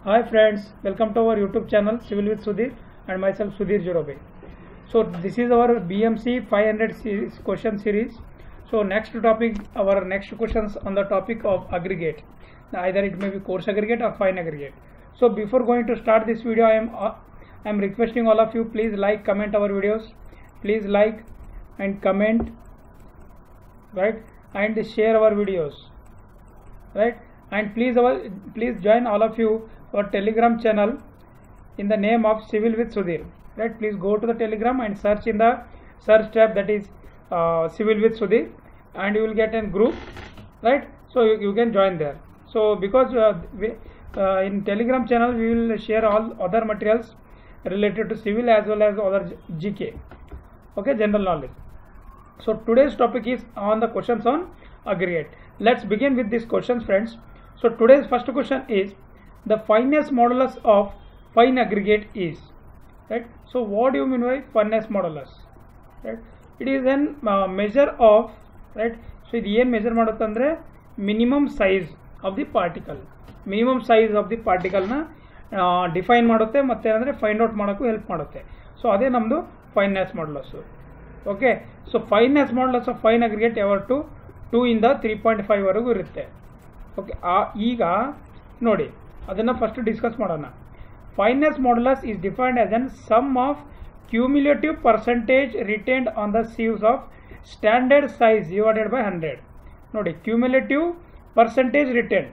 Hi friends, welcome to our YouTube channel Civil with Sudhir and myself Sudhir Jurobe. So this is our BMC 500 series, question series. So next topic, our next questions on the topic of aggregate. Either it may be coarse aggregate or fine aggregate. So before going to start this video, I am uh, I am requesting all of you please like, comment our videos. Please like and comment, right, and share our videos, right, and please our please join all of you our Telegram channel in the name of Civil with Sudhir. Right, please go to the Telegram and search in the search tab that is uh, Civil with Sudhir, and you will get a group, right? So you, you can join there. So because uh, we, uh, in Telegram channel we will share all other materials related to civil as well as other GK, okay, general knowledge. So today's topic is on the questions on aggregate. Let's begin with these questions, friends. So today's first question is the fineness modulus of fine aggregate is right. So what do you mean by fineness modulus? Right. It is an uh, measure of right. So ಇದು ಏನು measure ಮಾಡುತ್ತಂದ್ರೆ minimum size of the particle minimum size of the ಪಾರ್ಟಿಕಲ್ನ define ಮಾಡುತ್ತೆ ಮತ್ತೆ ಅಂದರೆ find out ಮಾಡೋಕ್ಕೂ help ಮಾಡುತ್ತೆ so ಅದೇ ನಮ್ಮದು fineness modulus okay so fineness modulus of fine aggregate ever to two ಇಂದ ತ್ರೀ ಪಾಯಿಂಟ್ ಫೈವ್ ವರೆಗೂ ಇರುತ್ತೆ ಓಕೆ ಆ ಈಗ ನೋಡಿ ಅದನ್ನು ಫಸ್ಟ್ ಡಿಸ್ಕಸ್ ಮಾಡೋಣ fineness modulus is defined as an sum of cumulative percentage retained on the sieves of standard size divided by hundred ನೋಡಿ cumulative percentage retain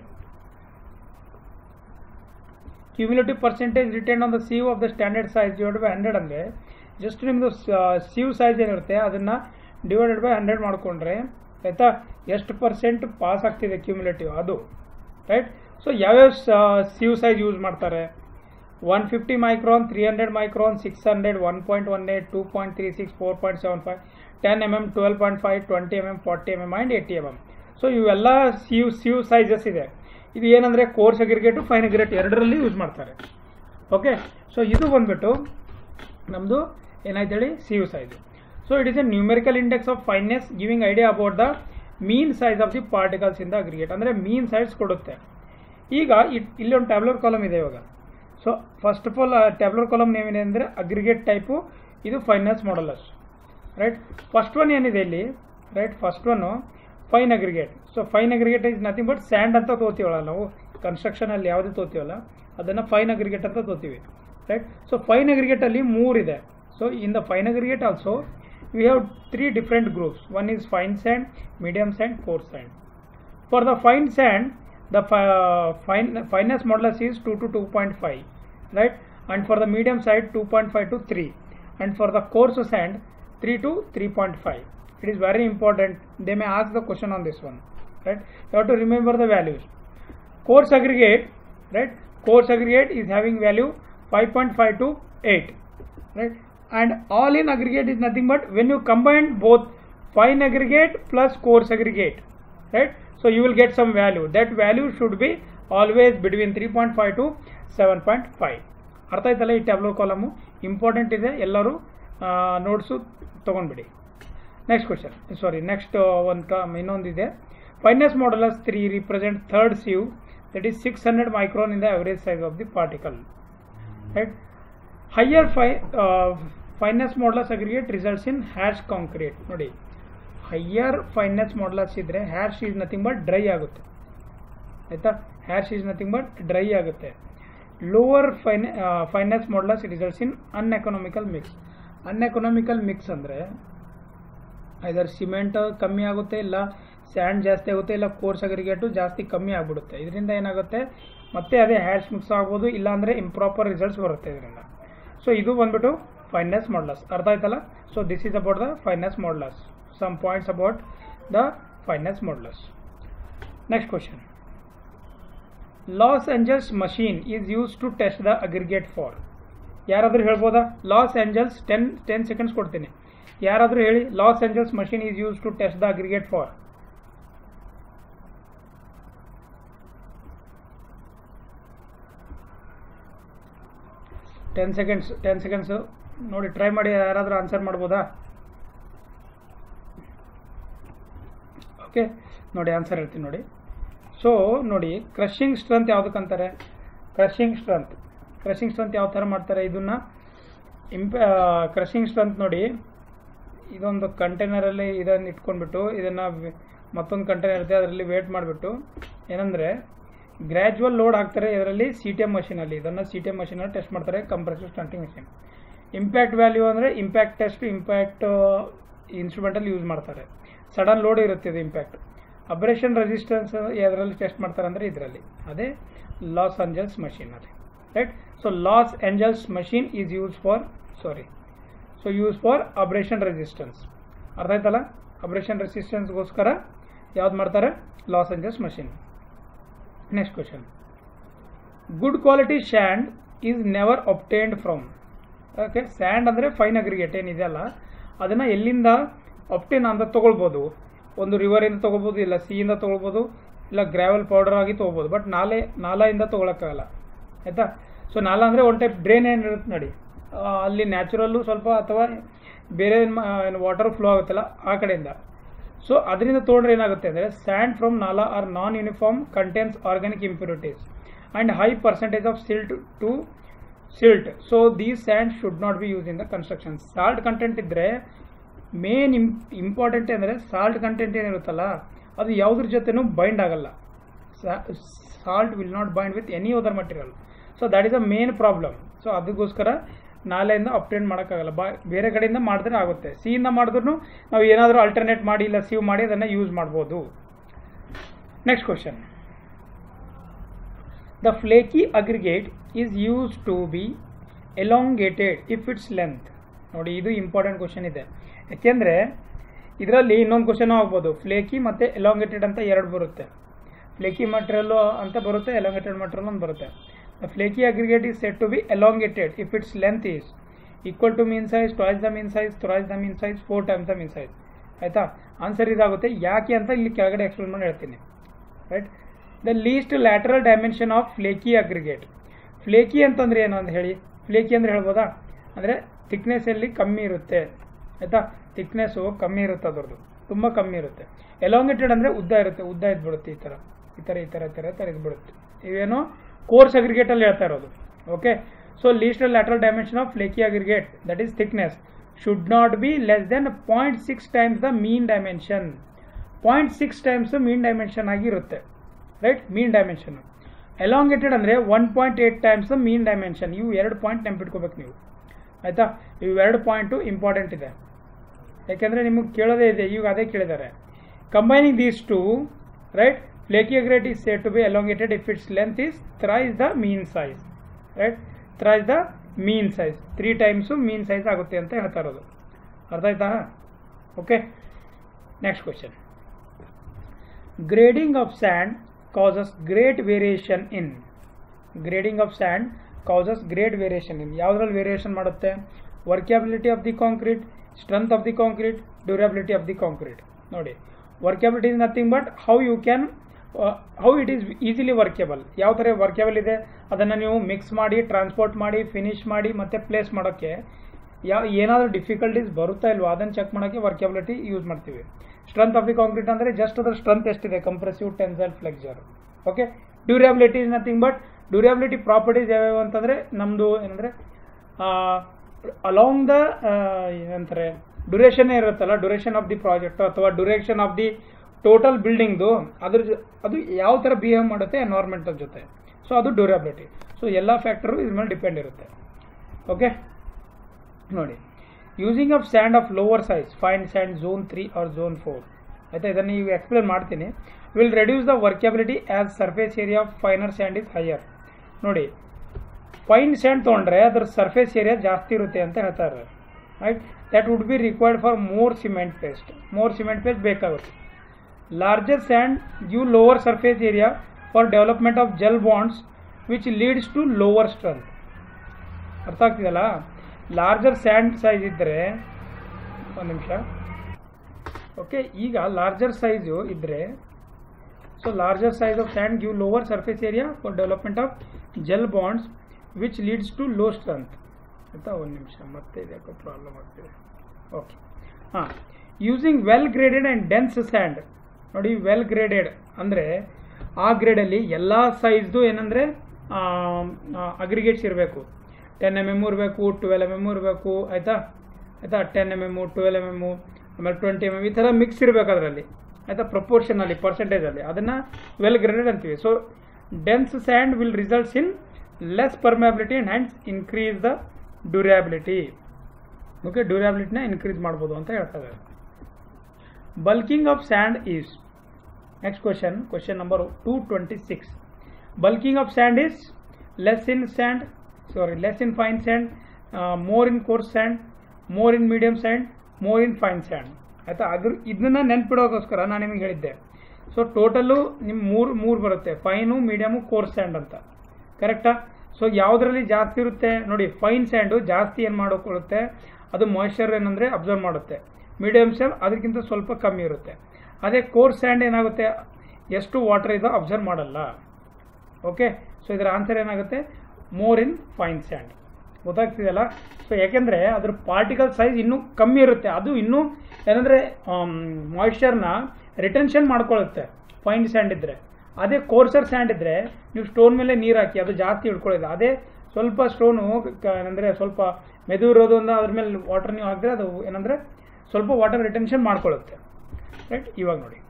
cumulative percentage retain on the sieve of the standard size divide by hundred ಅಂದರೆ just ನಿಮ್ಮದು sieve size ಏನಿರುತ್ತೆ ಅದನ್ನು divided by hundred ಮಾಡಿಕೊಂಡ್ರೆ ಆಯಿತಾ ಎಷ್ಟು percent pass ಆಗ್ತಿದೆ cumulative ಅದು ರೈಟ್ ಸೊ ಯಾವ್ಯಾವ ಸೀವ್ ಸೈಜ್ ಯೂಸ್ ಮಾಡ್ತಾರೆ one fifty micron three hundred micron six hundred one point one eight two point three six four point seven five ten M M twelve point five twenty M M forty M M and eighty M M so ಇವೆಲ್ಲ sieve sieve sizes ಇದೆ ಇದು ಏನಂದರೆ coarse aggregate fine aggregate ಎರಡರಲ್ಲಿ use ಮಾಡ್ತಾರೆ okay so ಇದು ಬಂದ್ಬಿಟ್ಟು ನಮ್ಮದು ಏನಾಯ್ತು ಹೇಳಿ sieve size so it is a numerical index of fineness giving idea about the mean size of the particles in the aggregate ಅಂದರೆ ಮೀನ್ ಸೈಜ್ ಕೊಡುತ್ತೆ ಈಗ ಇಲ್ಲಿ ಒಂದು ಟ್ಯಾಬ್ಲರ್ ಕಾಲಮ್ ಇದೆ ಇವಾಗ so first of all tabular column ಏನಿದೆ ಅಂದರೆ aggregate type ಇದು fineness modulus right first one ಏನಿದೆ ಇಲ್ಲಿ right first one fine aggregate so fine aggregate is nothing but sand ಅಂತ ತೋತೀವಲ್ಲ ನಾವು ಕನ್ಸ್ಟ್ರಕ್ಷನಲ್ಲಿ ಯಾವುದು ತೋತೀವಲ್ಲ ಅದನ್ನು ಫೈನ್ ಅಗ್ರಿಗೇಟ್ ಅಂತ ತೋತೀವಿ ರೈಟ್ ಸೊ ಫೈನ್ ಅಗ್ರಿಗೇಟಲ್ಲಿ ಮೂರಿದೆ so in the fine aggregate also we have three different groups one is fine sand medium sand coarse sand for the fine sand the fi- fine fineness modulus is 2 to 2.5 right and for the medium side 2.5 to 3 and for the coarse sand 3 to 3.5 it is very important they may ask the question on this one right you have to remember the values coarse aggregate right coarse aggregate is having value 5.5 to 8 right and all in aggregate is nothing but when you combine both fine aggregate plus coarse aggregate right so you will get some value that value should be always between 3.5 to 7.5 ಅರ್ಥ ಆಯ್ತಲ್ಲ ಈ tableau column important ಇದೆ ಎಲ್ಲರೂ notes ತೊಗೊಂಡ್ಬಿಡಿ next question sorry next ಒಂದು ಇನ್ನೊಂದಿದೆ fineness modulus three represent third sieve that is six hundred micron in the average size of the particle right higher ಫೈ fineness modulus aggregate results in harsh concrete ನೋಡಿ higher fineness modulus ಇದ್ರೆ harsh is nothing but dry ಆಗುತ್ತೆ ಆಯ್ತಾ harsh is nothing but dry ಆಗುತ್ತೆ lower fine fineness modulus results in uneconomical mix uneconomical mix ಅಂದರೆ ಇದರ cement ಕಮ್ಮಿ ಆಗುತ್ತೆ ಇಲ್ಲ ಸ್ಯಾಂಡ್ ಜಾಸ್ತಿ ಆಗುತ್ತೆ ಇಲ್ಲ ಕೋರ್ಸ್ ಅಗ್ರಿಗೇಟು ಜಾಸ್ತಿ ಕಮ್ಮಿ ಆಗಿಬಿಡುತ್ತೆ ಇದರಿಂದ ಏನಾಗುತ್ತೆ ಮತ್ತೆ ಅದೇ ಹ್ಯಾಶ್ ಮಿಕ್ಸ್ ಆಗ್ಬೋದು ಇಲ್ಲಾಂದರೆ ಇಂಪ್ರಾಪರ್ ರಿಸಲ್ಟ್ಸ್ ಬರುತ್ತೆ ಇದರಿಂದ ಸೊ ಇದು ಬಂದ್ಬಿಟ್ಟು ಫೈನೆಸ್ ಮಾಡಲಸ್ ಅರ್ಥ ಆಯ್ತಲ್ಲ so this is about the fineness modulus some points about the fineness modulus next question Los Angeles machine is use to test the aggregate for ಯಾರಾದರೂ ಹೇಳ್ಬೋದಾ Los Angeles ten ten seconds ಕೊಡ್ತೀನಿ ಯಾರಾದರೂ ಹೇಳಿ Los Angeles machine is use to test the aggregate for ten seconds ten seconds ನೋಡಿ try ಮಾಡಿ ಯಾರಾದರೂ answer ಮಾಡ್ಬೋದಾ okay ನೋಡಿ ಆನ್ಸರ್ ಹೇಳ್ತೀನಿ ನೋಡಿ ಸೊ ನೋಡಿ ಕ್ರಷಿಂಗ್ ಸ್ಟ್ರೆಂತ್ ಯಾವುದಕ್ಕಂತಾರೆ ಕ್ರಷಿಂಗ್ ಸ್ಟ್ರೆಂತ್ ಕ್ರಷಿಂಗ್ ಸ್ಟ್ರೆಂತ್ ಯಾವ ಥರ ಮಾಡ್ತಾರೆ ಇದನ್ನ ಇಂಪ ಕ್ರಷಿಂಗ್ ಸ್ಟ್ರೆಂತ್ ನೋಡಿ ಇದೊಂದು ಕಂಟೈನರಲ್ಲಿ ಇದನ್ನು ಇಟ್ಕೊಂಡ್ಬಿಟ್ಟು ಇದನ್ನು ಮತ್ತೊಂದು ಕಂಟೈನರ್ ಇರುತ್ತೆ ಅದರಲ್ಲಿ ವೇಟ್ ಮಾಡಿಬಿಟ್ಟು ಏನಂದರೆ ಗ್ರ್ಯಾಜುವಲ್ ಲೋಡ್ ಹಾಕ್ತಾರೆ ಇದರಲ್ಲಿ ಸಿ ಟಿ ಎಮ್ ಮಷೀನಲ್ಲಿ ಇದನ್ನು ಸಿ ಟಿ ಎಮ್ ಮಷೀನಲ್ಲಿ ಟೆಸ್ಟ್ ಮಾಡ್ತಾರೆ compressive testing machine impact value ಅಂದರೆ ಇಂಪ್ಯಾಕ್ಟ್ ಟೆಸ್ಟ್ ಇಂಪ್ಯಾಕ್ಟ್ ಇನ್ಸ್ಟ್ರೂಮೆಂಟಲ್ಲಿ ಯೂಸ್ ಮಾಡ್ತಾರೆ ಸಡನ್ ಲೋಡ್ ಇರುತ್ತೆ ಇದು ಇಂಪ್ಯಾಕ್ಟ್ ಅಬ್ರೇಷನ್ ರೆಸಿಸ್ಟೆನ್ಸ್ ಯಾವುದರಲ್ಲಿ ಟೆಸ್ಟ್ ಮಾಡ್ತಾರೆ ಅಂದರೆ ಇದರಲ್ಲಿ ಅದೇ ಲಾಸ್ ಅಂಜಲ್ಸ್ ಮಷೀನಲ್ಲಿ right so Los Angeles machine is use for sorry so use for abrasion resistance ಅರ್ಥ ಆಯ್ತಲ್ಲ ಅಬ್ರೇಷನ್ ರೆಸಿಸ್ಟೆನ್ಸ್ಗೋಸ್ಕರ ಯಾವ್ದು ಮಾಡ್ತಾರೆ Los Angeles machine next question good quality sand is never obtained from okay sand ಅಂದರೆ fine aggregate ಏನಿದೆಯಲ್ಲ ಅದನ್ನು ಎಲ್ಲಿಂದ obtain ಅಂತ ತೊಗೊಳ್ಬೋದು ಒಂದು ರಿವರಿಂದ ತೊಗೋಬೋದು ಇಲ್ಲ ಸಿಯಿಂದ ತೊಗೊಳ್ಬೋದು ಇಲ್ಲ ಗ್ರಾವೆಲ್ ಪೌಡರ್ ಆಗಿ ತೊಗೋಬೋದು ಬಟ್ ನಾಲೆ ನಾಲೆಯಿಂದ ತೊಗೊಳಕ್ಕಾಗಲ್ಲ ಆಯಿತಾ ಸೊ ನಾಲ ಅಂದರೆ ಒನ್ ಟೈಪ್ ಡ್ರೈನ್ ಏನಿರುತ್ತೆ ನೋಡಿ ಆ, ಅಲ್ಲಿ ನ್ಯಾಚುರಲ್ಲು ಸ್ವಲ್ಪ ಅಥವಾ ಬೇರೆ ಏನು ವಾಟರ್ ಫ್ಲೋ ಆಗುತ್ತಲ್ಲ ಆ ಕಡೆಯಿಂದ ಸೊ ಅದರಿಂದ ತೊಗೊಂಡ್ರೆ ಏನಾಗುತ್ತೆ ಅಂದರೆ sand from nala or non uniform contains organic impurities and high percentage of silt to silt so these sand should not be use in the construction salt content ಇದ್ದರೆ ಮೇನ್ ಇಂಪಾರ್ಟೆಂಟ್ ಅಂದರೆ salt content ಏನಿರುತ್ತಲ್ಲ ಅದು ಯಾವುದ್ರ ಜೊತೆನೂ bind ಆಗಲ್ಲ salt will not bind with any other material so that is a main problem so ಅದಕ್ಕೋಸ್ಕರ ನಾಲೆಯಿಂದ obtain ಮಾಡೋಕ್ಕಾಗಲ್ಲ ಬಾ ಬೇರೆ ಕಡೆಯಿಂದ ಮಾಡಿದ್ರೆ ಆಗುತ್ತೆ ಸಿಯಿಂದ ಮಾಡಿದ್ರು ನಾವು ಏನಾದರೂ ಅಲ್ಟರ್ನೇಟ್ ಮಾಡಿ ಇಲ್ಲ ಸೀವ್ ಮಾಡಿ ಅದನ್ನು ಯೂಸ್ ಮಾಡ್ಬೋದು next question the flaky aggregate is use to be elongated if its length ನೋಡಿ ಇದು ಇಂಪಾರ್ಟೆಂಟ್ ಕ್ವಶನ್ ಇದೆ ಯಾಕೆಂದರೆ ಇದರಲ್ಲಿ ಇನ್ನೊಂದು ಕ್ವಶನ್ ಆಗ್ಬೋದು ಫ್ಲೇಕಿ ಮತ್ತು ಎಲಾಂಗೇಟೆಡ್ ಅಂತ ಎರಡು ಬರುತ್ತೆ ಫ್ಲೇಕಿ ಮಟೀರಿಯಲ್ ಅಂತ ಬರುತ್ತೆ ಎಲಾಂಗೇಟೆಡ್ ಮಟೀರಿಯಲ್ ಅಂತ ಬರುತ್ತೆ the flaky aggregate is said to be elongated if its length is equal to mean size twice the mean size thrice the mean size four times the mean size ಆಯಿತಾ answer ಇದಾಗುತ್ತೆ ಯಾಕೆ ಅಂತ ಇಲ್ಲಿ ಕೆಳಗಡೆ explain ಮಾಡಿ ಹೇಳ್ತೀನಿ right the least lateral dimension of flaky aggregate flaky ಅಂತಂದ್ರೆ ಏನು ಅಂತ ಹೇಳಿ ಫ್ಲೇಕಿ ಅಂದ್ರೆ ಹೇಳ್ಬೋದಾ ಅಂದರೆ ಥಿಕ್ನೆಸ್ಸಲ್ಲಿ ಕಮ್ಮಿ ಇರುತ್ತೆ ಆಯಿತಾ ಥಿಕ್ನೆಸ್ಸು ಕಮ್ಮಿ ಇರುತ್ತೆ ಅದರದ್ದು ತುಂಬ ಕಮ್ಮಿ ಇರುತ್ತೆ ಎಲಾಂಗೇಟೆಡ್ ಅಂದರೆ ಉದ್ದ ಇರುತ್ತೆ ಉದ್ದ ಇದ್ಬಿಡುತ್ತೆ ಈ ಥರ ಈ ಥರ ಈ ಥರ ಈ ಥರ ಈ ಥರ ಇದ್ಬಿಡುತ್ತೆ ಇವೇನು ಕೋರ್ಸ್ ಅಗ್ರಿಗೇಟಲ್ಲಿ ಹೇಳ್ತಾ ಇರೋದು okay so least lateral dimension of flaky aggregate that is thickness should not be less than point six times the mean dimension point six times mean dimension ಆಗಿರುತ್ತೆ ರೈಟ್ ಮೀನ್ ಡೈಮೆನ್ಷನ್ ಎಲಾಂಗೇಟೆಡ್ ಅಂದರೆ one point eight times mean dimension ಇವು ಎರಡು point ನೆನ್ಪಿಟ್ಕೋಬೇಕು ನೀವು ಆಯಿತಾ ಇವು ಎರಡು point important ಇದೆ ಯಾಕೆಂದರೆ ನಿಮಗೆ ಕೇಳೋದೇ ಇದೆ ಈಗ ಅದೇ ಕೇಳಿದ್ದಾರೆ combining these two right flaky aggregate is said to be elongated if its length is thrice the mean size right thrice the mean size three times mean size ಆಗುತ್ತೆ ಅಂತ ಹೇಳ್ತಾ ಇರೋದು ಅರ್ಥ ಆಯ್ತಾ okay next question grading of sand causes great variation in grading of sand causes great variation in ಯಾವುದ್ರಲ್ಲಿ variation ಮಾಡುತ್ತೆ workability of the concrete strength of the concrete durability of the concrete ನೋಡಿ workability is nothing but how you can how it is easily workable ಯಾವ ಥರ ವರ್ಕೇಬಲ್ ಇದೆ ಅದನ್ನು ನೀವು mix ಮಾಡಿ transport ಮಾಡಿ ಫಿನಿಶ್ ಮಾಡಿ ಮತ್ತೆ ಪ್ಲೇಸ್ ಮಾಡೋಕ್ಕೆ ಯಾವ ಏನಾದರೂ ಡಿಫಿಕಲ್ಟೀಸ್ ಬರುತ್ತಾ ಇಲ್ವಾ ಅದನ್ನು ಚೆಕ್ ಮಾಡೋಕ್ಕೆ ವರ್ಕೇಬಿಲಿಟಿ ಯೂಸ್ ಮಾಡ್ತೀವಿ ಸ್ಟ್ರೆಂತ್ ಆಫ್ ದಿ ಕಾಂಕ್ರೀಟ್ ಅಂದರೆ ಜಸ್ಟ್ ಅದರ ಸ್ಟ್ರೆಂತ್ ಎಷ್ಟಿದೆ compressive tensile flexure okay durability is nothing but durability properties ಯಾವ್ಯಾವ ಅಂತಂದರೆ ನಮ್ಮದು ಏನಂದರೆ ಅಲಾಂಗ್ ದ ಏನಂತಾರೆ ಡ್ಯೂರೇಷನ್ ಇರುತ್ತಲ್ಲ ಡ್ಯೂರೇಷನ್ ಆಫ್ ದಿ ಪ್ರಾಜೆಕ್ಟ್ ಅಥವಾ ಡ್ಯೂರೇಷನ್ ಆಫ್ ದಿ ಟೋಟಲ್ ಬಿಲ್ಡಿಂಗ್ದು ಅದ್ರ ಜೊ- ಅದು ಯಾವ ಥರ ಬಿಹೇವ್ ಮಾಡುತ್ತೆ ಎನ್ವೈರ್ಮೆಂಟಲ್ ಜೊತೆ ಸೊ ಅದು ಡ್ಯೂರಬಿಲಿಟಿ ಸೊ ಎಲ್ಲ ಫ್ಯಾಕ್ಟರು ಇದ್ರ ಮೇಲೆ ಡಿಪೆಂಡ್ ಇರುತ್ತೆ ಓಕೆ ನೋಡಿ using of sand of lower size fine sand zone three or zone four ಆಯ್ತಾ ಇದನ್ನು ಈಗ ಎಕ್ಸ್ಪ್ಲೇನ್ ಮಾಡ್ತೀನಿ will reduce the workability as surface area of finer sand is higher ನೋಡಿ ಫೈನ್ ಸ್ಯಾಂಡ್ ತೊಗೊಂಡ್ರೆ ಅದ್ರ ಸರ್ಫೇಸ್ ಏರಿಯಾ ಜಾಸ್ತಿ ಇರುತ್ತೆ ಅಂತ ಹೇಳ್ತಾರೆ right that would be required for more cement paste more cement paste ಬೇಕಾಗುತ್ತೆ larger sand give lower surface area for development of gel bonds which leads to lower strength ಅರ್ಥ ಆಗ್ತಿದೆಯಲ್ಲ larger and size ಇದ್ದರೆ ಒಂದು ನಿಮಿಷ okay ಈಗ larger size ಇದ್ದರೆ so larger size of sand give lower surface area for development of gel bonds which leads to low strength ಆಯಿತಾ ಒಂದು ನಿಮಿಷ ಮತ್ತೆ ಇದಕ್ಕೆ ಪ್ರಾಬ್ಲಮ್ ಆಗ್ತಿದೆ ಓಕೆ ಹಾಂ using well graded and dense sand ನೋಡಿ ವೆಲ್ ಗ್ರೇಡೆಡ್ ಅಂದರೆ ಆ ಗ್ರೇಡಲ್ಲಿ ಎಲ್ಲ ಸೈಜ್ದು ಏನಂದರೆ ಅಗ್ರಿಗೇಟ್ಸ್ ಇರಬೇಕು ಟೆನ್ ಎಮ್ ಎಮ್ ಇರಬೇಕು ಟ್ವೆಲ್ ಎಮ್ ಎಮ್ ಇರಬೇಕು ಆಯಿತಾ ಆಯಿತಾ ten M M twelve M M ಆಮೇಲೆ ಟ್ವೆಂಟಿ ಎಮ್ ಎಮ್ ಈ ಥರ ಮಿಕ್ಸ್ ಇರಬೇಕು ಅದರಲ್ಲಿ ಆಯಿತಾ ಪ್ರಪೋರ್ಷನಲ್ಲಿ ಪರ್ಸೆಂಟೇಜಲ್ಲಿ ಅದನ್ನು ವೆಲ್ ಗ್ರೇಡೆಡ್ ಅಂತೀವಿ so dense sand will results in less permeability and hence increase the durability okay ಡ್ಯೂರ್ಯಾಬಿಲಿಟಿನ ಇನ್ಕ್ರೀಸ್ ಮಾಡ್ಬೋದು ಅಂತ ಹೇಳ್ತಾ ಇದ್ದಾರೆ bulking of sand is next question question number two twenty six bulking of sand is less in sand sorry less in fine sand more in coarse sand more in medium sand more in fine sand ಆಯಿತಾ ಅದ್ರ ಇದನ್ನ ನೆನ್ಪಿಡೋಕ್ಕೋಸ್ಕರ ನಾನು ನಿಮಗೆ ಹೇಳಿದ್ದೆ so total ನಿಮ್ಮ ಮೂರು ಮೂರು ಬರುತ್ತೆ ಫೈನು ಮೀಡಿಯಮು ಕೋರ್ಸ್ ಸ್ಯಾಂಡ್ ಅಂತ ಕರೆಕ್ಟಾ ಸೊ ಯಾವುದರಲ್ಲಿ ಜಾಸ್ತಿ ಇರುತ್ತೆ ನೋಡಿ ಫೈನ್ ಸ್ಯಾಂಡು ಜಾಸ್ತಿ ಏನು ಮಾಡೋಕೊಳ್ಳುತ್ತೆ ಅದು ಮಾಯ್ಶ್ಚರ್ ಏನಂದರೆ ಅಬ್ಸರ್ವ್ ಮಾಡುತ್ತೆ ಮೀಡಿಯಂ ಸ್ಯಾಂಡ್ ಅದಕ್ಕಿಂತ ಸ್ವಲ್ಪ ಕಮ್ಮಿ ಇರುತ್ತೆ ಅದೇ ಕೋರ್ಸ್ ಸ್ಯಾಂಡ್ ಏನಾಗುತ್ತೆ ಎಷ್ಟು ವಾಟರ್ ಇದೋ ಅಬ್ಸರ್ವ್ ಮಾಡಲ್ಲ ಓಕೆ ಸೊ ಇದರ ಆನ್ಸರ್ ಏನಾಗುತ್ತೆ ಮೋರ್ ಇನ್ ಫೈನ್ ಸ್ಯಾಂಡ್ ಗೊತ್ತಾಗ್ತಿದೆಯಲ್ಲ ಸೊ ಯಾಕೆಂದರೆ ಅದ್ರ ಪಾರ್ಟಿಕಲ್ ಸೈಜ್ ಇನ್ನೂ ಕಮ್ಮಿ ಇರುತ್ತೆ ಅದು ಇನ್ನೂ ಏನಂದರೆ ಮಾಯ್ಶ್ಚರ್ನ ರಿಟೆನ್ಷನ್ ಮಾಡ್ಕೊಳ್ಳುತ್ತೆ ಫೈನ್ ಸ್ಯಾಂಡ್ ಇದ್ದರೆ ಅದೇ ಕೋರ್ಸರ್ ಸ್ಯಾಂಡ್ ಇದ್ದರೆ ನೀವು ಸ್ಟೋನ್ ಮೇಲೆ ನೀರು ಹಾಕಿ ಅದು ಜಾಸ್ತಿ ಹಿಡ್ಕೊಳ್ಳೋದು ಅದೇ ಸ್ವಲ್ಪ ಸ್ಟೋನು ಏನಂದರೆ ಸ್ವಲ್ಪ ಮೆದು ಇರೋದು ಅಂದ್ರೆ ಅದ್ರ ಮೇಲೆ ವಾಟರ್ ನೀವು ಹಾಕಿದ್ರೆ ಅದು ಏನಂದರೆ ಸ್ವಲ್ಪ ವಾಟರ್ ರಿಟೆನ್ಷನ್ ಮಾಡ್ಕೊಳ್ಳುತ್ತೆ ರೈಟ್ ಇವಾಗ ನೋಡಿ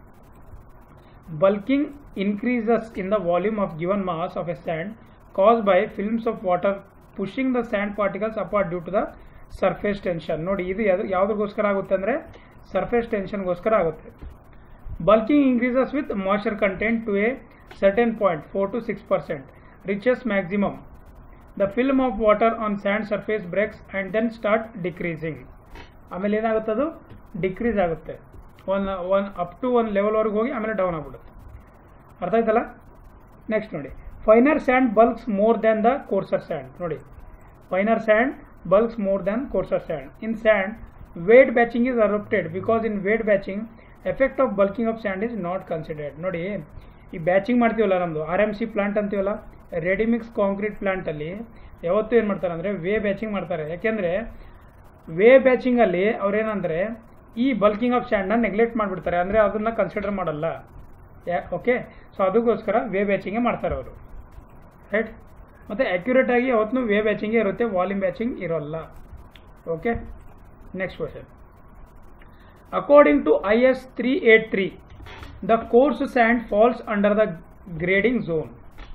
bulking increases in the volume of given mass of a sand caused by films of water pushing the sand particles apart due to the surface tension ನೋಡಿ ಇದು ಯಾವ್ದು- ಯಾವ್ದಕ್ಕೋಸ್ಕರ ಆಗುತ್ತೆ ಅಂದರೆ ಸರ್ಫೇಸ್ ಟೆನ್ಷನ್ಗೋಸ್ಕರ ಆಗುತ್ತೆ bulking increases with moisture content to a certain point 4 to 6 percent reaches maximum the film of water on sand surface breaks and then start decreasing ಆಮೇಲೆ ಏನಾಗುತ್ತೆ ಅದು ಡಿಕ್ರೀಸ್ ಆಗುತ್ತೆ ಒನ್ ಒನ್ ಅಪ್ ಟು ಒಂದು ಲೆವೆಲ್ವರೆಗೆ ಹೋಗಿ ಆಮೇಲೆ down ಆಗ್ಬಿಡುತ್ತೆ ಅರ್ಥ ಆಯ್ತಲ್ಲ ನೆಕ್ಸ್ಟ್ ನೋಡಿ finer sand bulks more than the coarser sand ನೋಡಿ finer sand bulks more than coarser sand in sand weight batching is adopted because in weight batching effect of bulking of sand is not considered ನೋಡಿ ಈ batching ಮಾಡ್ತೀವಲ್ಲ ನಮ್ಮದು R M C plant ಅಂತೀವಲ್ಲ ready mix concrete ಪ್ಲಾಂಟಲ್ಲಿ ಯಾವತ್ತೂ ಏನು ಮಾಡ್ತಾರೆ ಅಂದರೆ ವೇ ಬ್ಯಾಚಿಂಗ್ ಮಾಡ್ತಾರೆ ಯಾಕೆಂದರೆ ವೇ ಬ್ಯಾಚಿಂಗಲ್ಲಿ ಅವ್ರೇನಂದರೆ ಈ ಬಲ್ಕಿಂಗ್ ಆಫ್ ಸ್ಯಾಂಡ್ನ ನೆಗ್ಲೆಕ್ಟ್ ಮಾಡಿಬಿಡ್ತಾರೆ ಅಂದರೆ ಅದನ್ನ ಕನ್ಸಿಡರ್ ಮಾಡಲ್ಲ ಯಾ ಓಕೆ ಸೊ ಅದಕ್ಕೋಸ್ಕರ ವೇ ಬ್ಯಾಚಿಂಗೇ ಮಾಡ್ತಾರೆ ಅವರು ರೈಟ್ ಮತ್ತು ಆ್ಯಕ್ಯುರೇಟ್ ಆಗಿ ಯಾವತ್ತೂ ವೇ ಬ್ಯಾಚಿಂಗೇ ಇರುತ್ತೆ ವಾಲ್ಯೂಮ್ ಬ್ಯಾಚಿಂಗ್ ಇರೋಲ್ಲ okay next question according to I S three eight three the coarse sand falls under the grading zone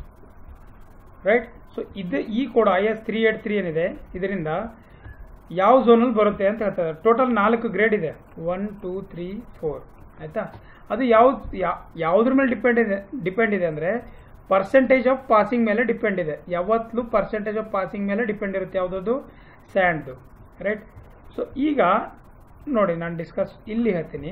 right so ಇದು ಈ code I S three eight three ಏನಿದೆ ಇದರಿಂದ ಯಾವ ಝೋನಲ್ಲಿ ಬರುತ್ತೆ ಅಂತ ಹೇಳ್ತಾರೆ ಟೋಟಲ್ ನಾಲ್ಕು ಗ್ರೇಡ್ ಇದೆ ಒನ್ ಟೂ ತ್ರೀ ಫೋರ್ ಆಯಿತಾ ಅದು ಯಾವ ಯಾವುದ್ರ ಮೇಲೆ ಡಿಪೆಂಡ್ ಇದೆ ಡಿಪೆಂಡ್ ಇದೆ ಅಂದರೆ ಪರ್ಸೆಂಟೇಜ್ ಆಫ್ ಪಾಸಿಂಗ್ ಮೇಲೆ ಡಿಪೆಂಡ್ ಇದೆ ಯಾವತ್ತೂ ಪರ್ಸೆಂಟೇಜ್ ಆಫ್ ಪಾಸಿಂಗ್ ಮೇಲೆ ಡಿಪೆಂಡ್ ಇರುತ್ತೆ ಯಾವುದದು ಸ್ಯಾಂಡ್ದು ರೈಟ್ ಸೊ ಈಗ ನೋಡಿ ನಾನು ಡಿಸ್ಕಸ್ ಇಲ್ಲಿ ಹೇಳ್ತೀನಿ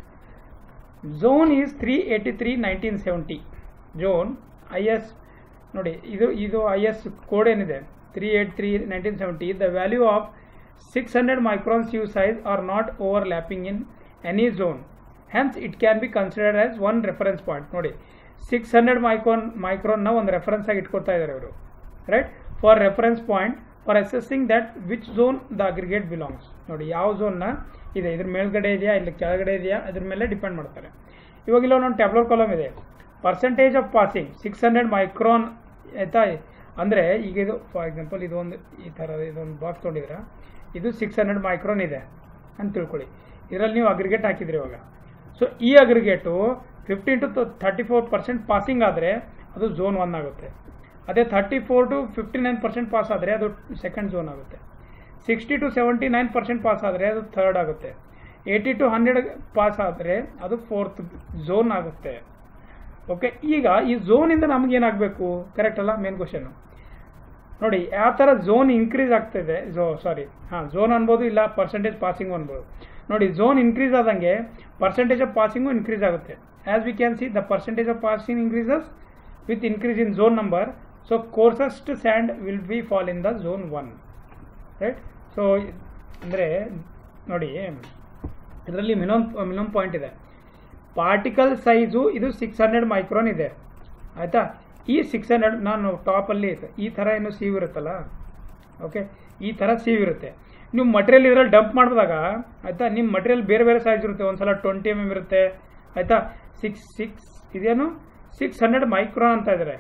zone is three eighty three nineteen seventy zone I S ನೋಡಿ ಇದು ಇದು ಐ ಎಸ್ ಕೋಡ್ ಏನಿದೆ three eight three nineteen seventy the value of six hundred micron sieve size are not overlapping in any zone hence it can be considered as one reference point ನೋಡಿ six hundred micron ಮೈಕ್ರಾನ್ನ ಒಂದು reference ಆಗಿ ಇಟ್ಕೊಳ್ತಾ ಇದ್ದಾರೆ ಇವರು right for reference point for assessing that which zone the aggregate belongs ನೋಡಿ ಯಾವ ಝೋನ್ನ ಇದೆ ಇದ್ರ ಮೇಲ್ಗಡೆ ಇದೆಯಾ ಇಲ್ಲಿ ಕೆಳಗಡೆ ಇದೆಯಾ ಅದ್ರ ಮೇಲೆ ಡಿಪೆಂಡ್ ಮಾಡ್ತಾರೆ ಇವಾಗ ಇಲ್ಲ ಒಂದು ಟ್ಯಾಬ್ಲರ್ ಕಾಲಮ್ ಇದೆ percentage of passing six hundred micron ಆಯ್ತಾ ಅಂದರೆ ಈಗ ಇದು ಫಾರ್ ಎಕ್ಸಾಂಪಲ್ ಇದೊಂದು ಈ ಥರ ಇದೊಂದು ಬಾಕ್ಸ್ ತೊಗೊಂಡಿದ್ರ ಇದು ಸಿಕ್ಸ್ ಹಂಡ್ರೆಡ್ ಮೈಕ್ರಾನ್ ಇದೆ ಅಂತ ತಿಳ್ಕೊಳ್ಳಿ ಇದರಲ್ಲಿ ನೀವು ಅಗ್ರಿಗೇಟ್ ಹಾಕಿದ್ರಿ ಇವಾಗ ಸೊ ಈ aggregate fifteen to thirty four percent passing ಆದರೆ ಅದು ಝೋನ್ ಒನ್ ಆಗುತ್ತೆ ಅದೇ thirty four to fifty nine percent pass ಆದರೆ ಅದು ಸೆಕೆಂಡ್ ಝೋನ್ ಆಗುತ್ತೆ sixty to seventy nine percent pass ಆದರೆ ಅದು ಥರ್ಡ್ ಆಗುತ್ತೆ ಏಯ್ಟಿ ಟು ಹಂಡ್ರೆಡ್ ಪಾಸ್ ಆದರೆ ಅದು ಫೋರ್ತ್ ಝೋನ್ ಆಗುತ್ತೆ ಓಕೆ ಈಗ ಈ ಝೋನಿಂದ ನಮಗೇನಾಗಬೇಕು ಕರೆಕ್ಟ್ ಅಲ್ಲ ಮೇನ್ ಕ್ವಶನು ನೋಡಿ ಯಾವ ಥರ ಝೋನ್ ಇನ್ಕ್ರೀಸ್ ಆಗ್ತಿದೆ ಝೋ ಸಾರಿ ಹಾಂ ಝೋನ್ ಅನ್ಬೋದು ಇಲ್ಲ ಪರ್ಸೆಂಟೇಜ್ ಪಾಸಿಂಗು ಅನ್ಬೋದು ನೋಡಿ ಝೋನ್ ಇನ್ಕ್ರೀಸ್ ಆದಂಗೆ ಪರ್ಸೆಂಟೇಜ್ ಆಫ್ ಪಾಸಿಂಗು ಇನ್ಕ್ರೀಸ್ ಆಗುತ್ತೆ as we can see the percentage of passing increases with increase in zone number so coarsest sand will be fall in the zone one right so ಅಂದರೆ ನೋಡಿ ಇದರಲ್ಲಿ minimum minimum point ಇದೆ particle size ಇದು six hundred micron ಇದೆ ಆಯಿತಾ ಈ six hundred ನಾನು ಟಾಪಲ್ಲಿ ಈ ಥರ ಏನು ಸೀವ್ ಇರುತ್ತಲ್ಲ ಓಕೆ ಈ ಥರ ಸೀವ್ ಇರುತ್ತೆ ನೀವು ಮಟೀರಿಯಲ್ ಇದರಲ್ಲಿ ಡಂಪ್ ಮಾಡಿದಾಗ ಆಯಿತಾ ನಿಮ್ಮ ಮಟೀರಿಯಲ್ ಬೇರೆ ಬೇರೆ ಸೈಜ್ ಇರುತ್ತೆ ಒಂದು ಸಲ ಟ್ವೆಂಟಿ ಎಮ್ ಎಮ್ ಇರುತ್ತೆ ಆಯಿತಾ ಸಿಕ್ಸ್ ಸಿಕ್ಸ್ ಇದೇನು ಸಿಕ್ಸ್ ಹಂಡ್ರೆಡ್ ಮೈಕ್ರೋನ್ ಅಂತ ಇದ್ದಾರೆ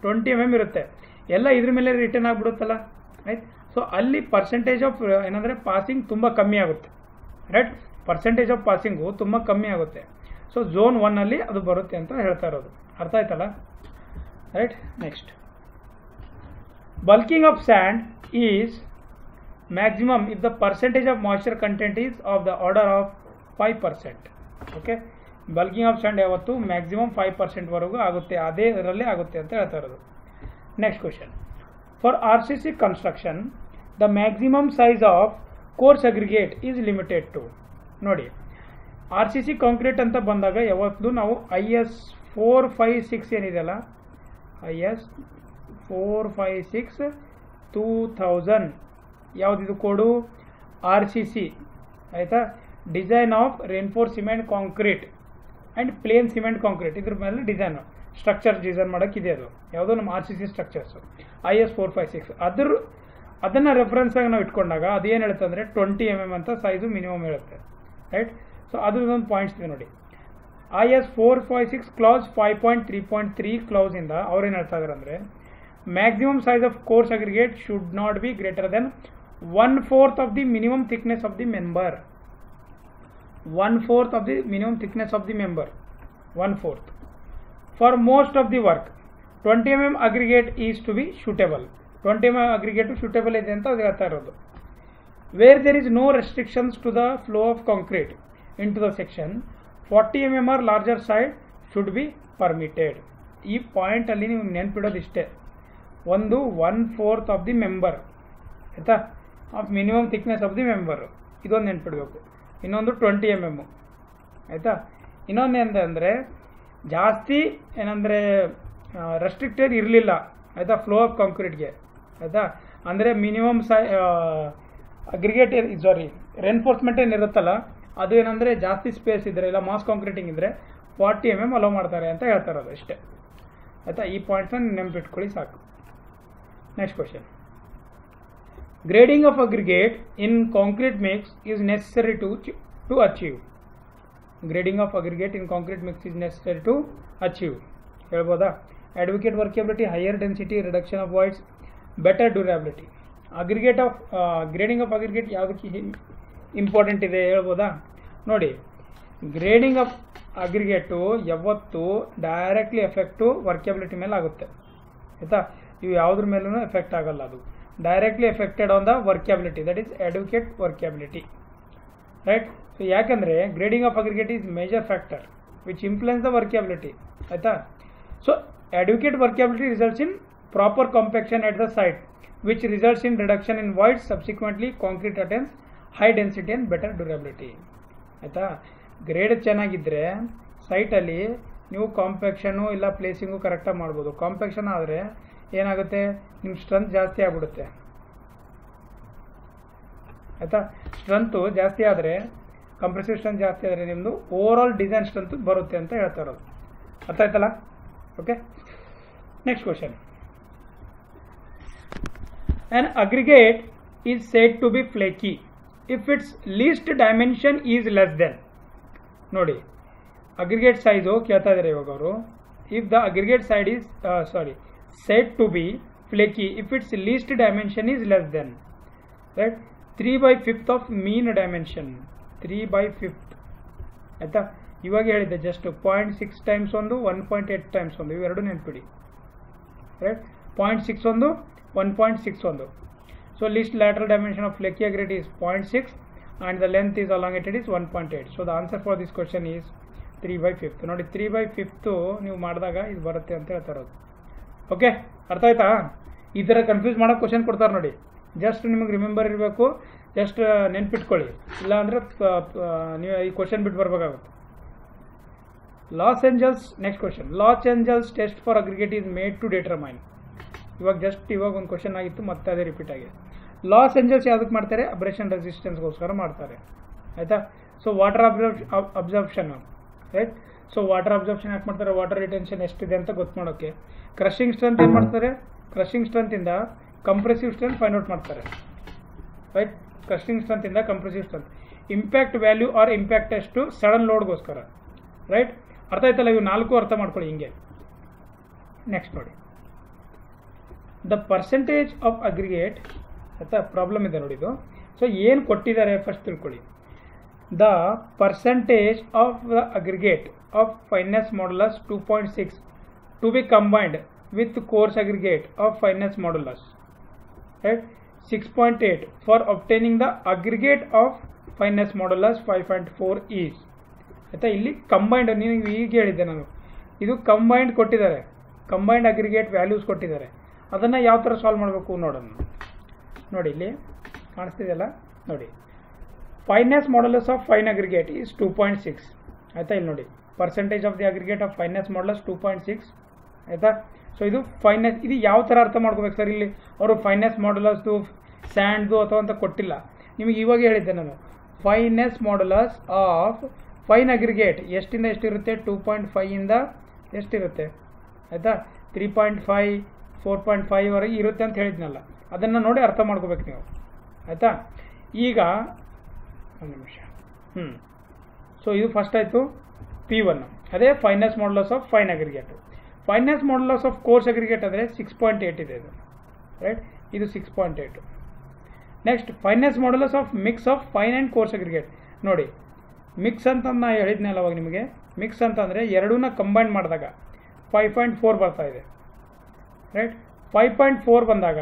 ಟ್ವೆಂಟಿ ಎಮ್ ಎಮ್ ಇರುತ್ತೆ ಎಲ್ಲ ಇದ್ರ ಮೇಲೆ ರಿಟರ್ನ್ ಆಗಿಬಿಡುತ್ತಲ್ಲ ರೈಟ್ ಸೊ ಅಲ್ಲಿ ಪರ್ಸೆಂಟೇಜ್ ಆಫ್ ಏನಂದರೆ ಪಾಸಿಂಗ್ ತುಂಬ ಕಮ್ಮಿ ಆಗುತ್ತೆ ರೈಟ್ ಪರ್ಸೆಂಟೇಜ್ ಆಫ್ ಪಾಸಿಂಗು ತುಂಬ ಕಮ್ಮಿ ಆಗುತ್ತೆ ಸೊ ಝೋನ್ ಒನ್ನಲ್ಲಿ ಅದು ಬರುತ್ತೆ ಅಂತ ಹೇಳ್ತಾ ಇರೋದು ಅರ್ಥ ಆಯ್ತಲ್ಲ right next bulking of sand is maximum if the percentage of moisture content is of the order of 5% okay bulking of sand ಯಾವತ್ತು ಮ್ಯಾಕ್ಸಿಮಮ್ ಫೈವ್ ಪರ್ಸೆಂಟ್ ವರೆಗೂ ಆಗುತ್ತೆ ಅದೇ ಇದರಲ್ಲೇ ಆಗುತ್ತೆ ಅಂತ ಹೇಳ್ತಾ ಇರೋದು next question for R C C construction the maximum size of coarse aggregate is limited to ನೋಡಿ ಆರ್ ಸಿ ಸಿ ಕಾಂಕ್ರೀಟ್ ಅಂತ ಬಂದಾಗ ಯಾವತ್ತೂ ನಾವು I S four five six ಏನಿದೆಯಲ್ಲ I S four five six two thousand ಯಾವುದಿದು code R C C ಆಯಿತಾ design of reinforced cement concrete and plane cement concrete ಇದ್ರ ಮೇಲೆ ಡಿಸೈನ್ ಸ್ಟ್ರಕ್ಚರ್ ಡಿಸೈನ್ ಮಾಡೋಕ್ಕೆ ಇದೆ ಅದು ಯಾವುದೋ ನಮ್ಮ R C C structures I S four five six ಅದ್ರ ಅದನ್ನು ರೆಫರೆನ್ಸ್ ಆಗಿ ನಾವು ಇಟ್ಕೊಂಡಾಗ ಅದೇನು ಹೇಳುತ್ತೆ ಅಂದರೆ ಟ್ವೆಂಟಿ ಎಮ್ ಎಮ್ ಅಂತ ಸೈಜು ಮಿನಿಮಮ್ ಹೇಳುತ್ತೆ ರೈಟ್ ಸೊ ಅದ್ರದ್ದೊಂದು ಪಾಯಿಂಟ್ಸ್ ಇದೆ ನೋಡಿ I S four five six clause five point three point three ಕ್ಲೌಸಿಂದ ಅವ್ರೇನು ಹೇಳ್ತಾ ಇದ್ದಾರೆ ಅಂದರೆ maximum size of coarse aggregate should not be greater than one fourth of the minimum thickness of the member one fourth of the minimum thickness of the member one fourth for most of the work 20 mm aggregate is to be suitable 20 mm aggregate suitable ಇದೆ ಅಂತ ಅದು ಹೇಳ್ತಾ ಇರೋದು where there is no restrictions to the flow of concrete into the section 40 mm or larger side should be permitted ಈ point ಅಲ್ಲಿ ನೀವು ನೆನ್ಪಿಡೋದು ಇಷ್ಟೇ ಒಂದು one fourth of the member ಆಯಿತಾ of minimum thickness of the member ಇದೊಂದು ನೆನ್ಪಿಡಬೇಕು ಇನ್ನೊಂದು ಟ್ವೆಂಟಿ ಎಮ್ ಎಮ್ಮು ಆಯಿತಾ ಇನ್ನೊಂದು ಏನಂದರೆ ಜಾಸ್ತಿ ಏನಂದರೆ ರೆಸ್ಟ್ರಿಕ್ಟೆಡ್ ಇರಲಿಲ್ಲ ಆಯಿತಾ ಫ್ಲೋ ಆಫ್ ಕಾಂಕ್ರೀಟ್ಗೆ ಆಯಿತಾ ಅಂದರೆ ಮಿನಿಮಮ್ ಸೈ ಅಗ್ರಿಗೇಟ್ ಸಾರಿ ರೆನ್ಫೋರ್ಸ್ಮೆಂಟ್ ಏನಿರುತ್ತಲ್ಲ ಅದು ಏನಂದರೆ ಜಾಸ್ತಿ ಸ್ಪೇಸ್ ಇದ್ದರೆ ಇಲ್ಲ ಮಾಸ್ ಕಾಂಕ್ರೀಟಿಂಗ್ ಇದ್ದರೆ ಫಾರ್ಟಿ ಎಮ್ ಎಮ್ ಅಲೋ ಮಾಡ್ತಾರೆ ಅಂತ ಹೇಳ್ತಾ ಇರೋದು ಅಷ್ಟೇ ಆಯಿತಾ ಈ ಪಾಯಿಂಟ್ನ ನೆನಪಿಟ್ಕೊಳ್ಳಿ ಸಾಕು next question grading of aggregate in concrete mix is necessary to to achieve grading of aggregate in concrete mix is necessary to achieve ಹೇಳ್ಬೋದಾ adequate workability higher density reduction of voids better durability aggregate of grading of aggregate ಯಾವುದಕ್ಕೆ important ಇದೆ ಹೇಳ್ಬೋದಾ ನೋಡಿ grading of aggregate ಯಾವತ್ತು directly effect workability ಮೇಲೆ ಆಗುತ್ತೆ ಆಯಿತಾ ಇವು ಯಾವುದ್ರ ಮೇಲೂ ಎಫೆಕ್ಟ್ ಆಗಲ್ಲ ಅದು directly affected on the workability that is advocate workability right so ಯಾಕಂದರೆ grading of aggregate is major factor which influence the workability ಆಯಿತಾ so adequate workability results in proper compaction at the site which results in reduction in void subsequently concrete attains high density and better durability ಆಯಿತಾ grade ಚೆನ್ನಾಗಿದ್ದರೆ ಸೈಟಲ್ಲಿ ನೀವು ಕಾಂಪ್ಯಾಕ್ಷನು ಇಲ್ಲ ಪ್ಲೇಸಿಂಗು ಕರೆಕ್ಟಾಗಿ ಮಾಡ್ಬೋದು compaction ಆದರೆ ಏನಾಗುತ್ತೆ ನಿಮ್ಮ ಸ್ಟ್ರೆಂತ್ ಜಾಸ್ತಿ ಆಗ್ಬಿಡುತ್ತೆ ಆಯಿತಾ ಸ್ಟ್ರೆಂತು ಜಾಸ್ತಿ ಆದರೆ ಕಂಪ್ರೆಸಿವ್ ಸ್ಟ್ರೆಂತ್ ಜಾಸ್ತಿ ಆದರೆ ನಿಮ್ಮದು ಓವರ್ ಆಲ್ ಡಿಸೈನ್ ಸ್ಟ್ರೆಂತ್ ಬರುತ್ತೆ ಅಂತ ಹೇಳ್ತಾ ಇರೋದು ಅರ್ಥ ಆಯ್ತಲ್ಲ okay next question An aggregate is said to be flaky if its least dimension is less than ನೋಡಿ ಅಗ್ರಿಗೇಟ್ ಸೈಜು ಕೇಳ್ತಾ ಇದ್ದಾರೆ ಇವಾಗ ಅವರು if the aggregate side is sorry said to be flaky if its least dimension is less than right three by fifth of mean dimension three by fifth ಆಯಿತಾ ಇವಾಗ ಹೇಳಿದ್ದೆ just point six times ಒಂದು one point eight times ಒಂದು ಇವೆರಡು ನೆನ್ಪಿಡಿ right point six ಒಂದು one point six ಒಂದು so least lateral dimension of flaky aggregate is point six and the length is elongated is 1.8 so the answer for this question is 3 by 5th ನೋಡಿ 3 by 5th ನೀವು ಮಾಡಿದಾಗ ಇದು ಬರುತ್ತೆ ಅಂತ ಹೇಳ್ತಾ ಇರೋದು ಓಕೆ ಅರ್ಥ ಆಯ್ತಾ ಈ ಥರ ಕನ್ಫ್ಯೂಸ್ ಮಾಡೋ ಕ್ವಶನ್ ಕೊಡ್ತಾರೆ ನೋಡಿ ಜಸ್ಟ್ ನಿಮಗೆ ರಿಮೆಂಬರ್ ಇರಬೇಕು ಜಸ್ಟ್ ನೆನ್ಪಿಟ್ಕೊಳ್ಳಿ ಇಲ್ಲ ಅಂದರೆ ನೀವು ಈ ಕ್ವಶನ್ ಬಿಟ್ಟು ಬರ್ಬೇಕಾಗುತ್ತೆ Los Angeles next question Los Angeles test for aggregate is made to determine ಇವಾಗ ಜಸ್ಟ್ ಇವಾಗ ಒಂದು ಕ್ವಶನ್ ಆಗಿತ್ತು ಮತ್ತೆ ಅದೇ ರಿಪೀಟ್ ಆಗಿದೆ ಲಾಸ್ ಏಂಜಲ್ಸ್ ಯಾವುದಕ್ಕೆ ಮಾಡ್ತಾರೆ ಅಬ್ರೇಷನ್ ರೆಸಿಸ್ಟೆನ್ಸ್ಗೋಸ್ಕರ ಮಾಡ್ತಾರೆ ಆಯಿತಾ so water observe absorption right so water absorption ಯಾಕೆ ಮಾಡ್ತಾರೆ ವಾಟರ್ ರಿಟೆನ್ಷನ್ ಎಷ್ಟಿದೆ ಅಂತ ಗೊತ್ತು ಮಾಡೋಕ್ಕೆ ಕ್ರಷಿಂಗ್ ಸ್ಟ್ರೆಂತ್ ಏನು ಮಾಡ್ತಾರೆ ಕ್ರಷಿಂಗ್ ಸ್ಟ್ರೆಂತಿಂದ ಕಂಪ್ರೆಸಿವ್ ಸ್ಟ್ರೆಂತ್ ಫೈಂಡ್ ಔಟ್ ಮಾಡ್ತಾರೆ ರೈಟ್ ಕ್ರಷಿಂಗ್ ಸ್ಟ್ರೆಂತಿಂದ compressive strength impact value are impact ಎಷ್ಟು ಸಡನ್ ಲೋಡ್ಗೋಸ್ಕರ ರೈಟ್ ಅರ್ಥ ಆಯ್ತಲ್ಲ ಇವು ನಾಲ್ಕು ಅರ್ಥ ಮಾಡ್ಕೊಳ್ಳಿ ಹಿಂಗೆ ನೆಕ್ಸ್ಟ್ ನೋಡಿ ದ ಪರ್ಸೆಂಟೇಜ್ ಆಫ್ ಅಗ್ರಿಗೇಟ್ ಆಯ್ತಾ ಪ್ರಾಬ್ಲಮ್ ಇದೆ ನೋಡಿ ಇದು ಸೊ ಏನು ಕೊಟ್ಟಿದ್ದಾರೆ ಫಸ್ಟ್ ತಿಳ್ಕೊಳ್ಳಿ the percentage of the aggregate of fineness modulus two point six to be combined with coarse aggregate of fineness modulus right 6.8 for obtaining the aggregate of finance modulus 5.4 is ಆಯ್ತಾ ಇಲ್ಲಿ combined ನೀವು ಈಗ ಹೇಳಿದ್ದೆ ನಾನು ಇದು combined ಕೊಟ್ಟಿದ್ದಾರೆ combined aggregate values ಕೊಟ್ಟಿದ್ದಾರೆ ಅದನ್ನು ಯಾವ ಥರ ಸಾಲ್ವ್ ಮಾಡಬೇಕು ನೋಡೋಣ ನೋಡಿ ಇಲ್ಲಿ ಕಾಣಿಸ್ತಿದೆಯಲ್ಲ ನೋಡಿ fineness modulus of fine aggregate is two point six ಆಯ್ತಾ ಇಲ್ಲಿ ನೋಡಿ percentage of the aggregate of fineness modulus two point six ಆಯ್ತಾ ಸೊ ಇದು ಫೈನಾನ್ಸ್ ಇದು ಯಾವ ಥರ ಅರ್ಥ ಮಾಡ್ಕೋಬೇಕು ಸರ್ ಇಲ್ಲಿ ಅವರು ಫೈನಾನ್ಸ್ ಮಾಡಲಸ್ದು ಸ್ಯಾಂಡ್ದು ಅಥವಾ ಅಂತ ಕೊಟ್ಟಿಲ್ಲ ನಿಮಗೆ ಇವಾಗ ಹೇಳಿದ್ದೆ ನಾನು fineness modulus of fine aggregate ಎಷ್ಟಿಂದ ಎಷ್ಟಿರುತ್ತೆ ಟೂ ಪಾಯಿಂಟ್ ಫೈವಿಂದ ಎಷ್ಟಿರುತ್ತೆ ಆಯಿತಾ three point five four point five ವರೆಗೆ ಇರುತ್ತೆ ಅಂತ ಹೇಳಿದ್ನಲ್ಲ ಅದನ್ನು ನೋಡಿ ಅರ್ಥ ಮಾಡ್ಕೋಬೇಕು ನೀವು ಆಯಿತಾ ಈಗ ಒಂದು ನಿಮಿಷ ಹ್ಞೂ ಸೊ ಇದು ಫಸ್ಟ್ ಆಯಿತು ಪಿ ಒನ್ ಅದೇ fineness modulus of fine aggregate fineness modulus of coarse aggregate ಅಂದರೆ ಸಿಕ್ಸ್ ಪಾಯಿಂಟ್ ಏಯ್ಟ್ ಇದೆ ಇದು ರೈಟ್ ಇದು six point eight next fineness modulus of mix of fine and coarse aggregate ನೋಡಿ mix ಅಂತ ನಾ ಹೇಳಿದ್ನಲ್ಲ ಅವಾಗ ನಿಮಗೆ ಮಿಕ್ಸ್ ಅಂತಂದರೆ ಎರಡೂನ ಕಂಬೈನ್ ಮಾಡಿದಾಗ ಫೈವ್ ಪಾಯಿಂಟ್ ಫೋರ್ ಬರ್ತಾ ಇದೆ ರೈಟ್ ಫೈವ್ ಪಾಯಿಂಟ್ ಫೋರ್ ಬಂದಾಗ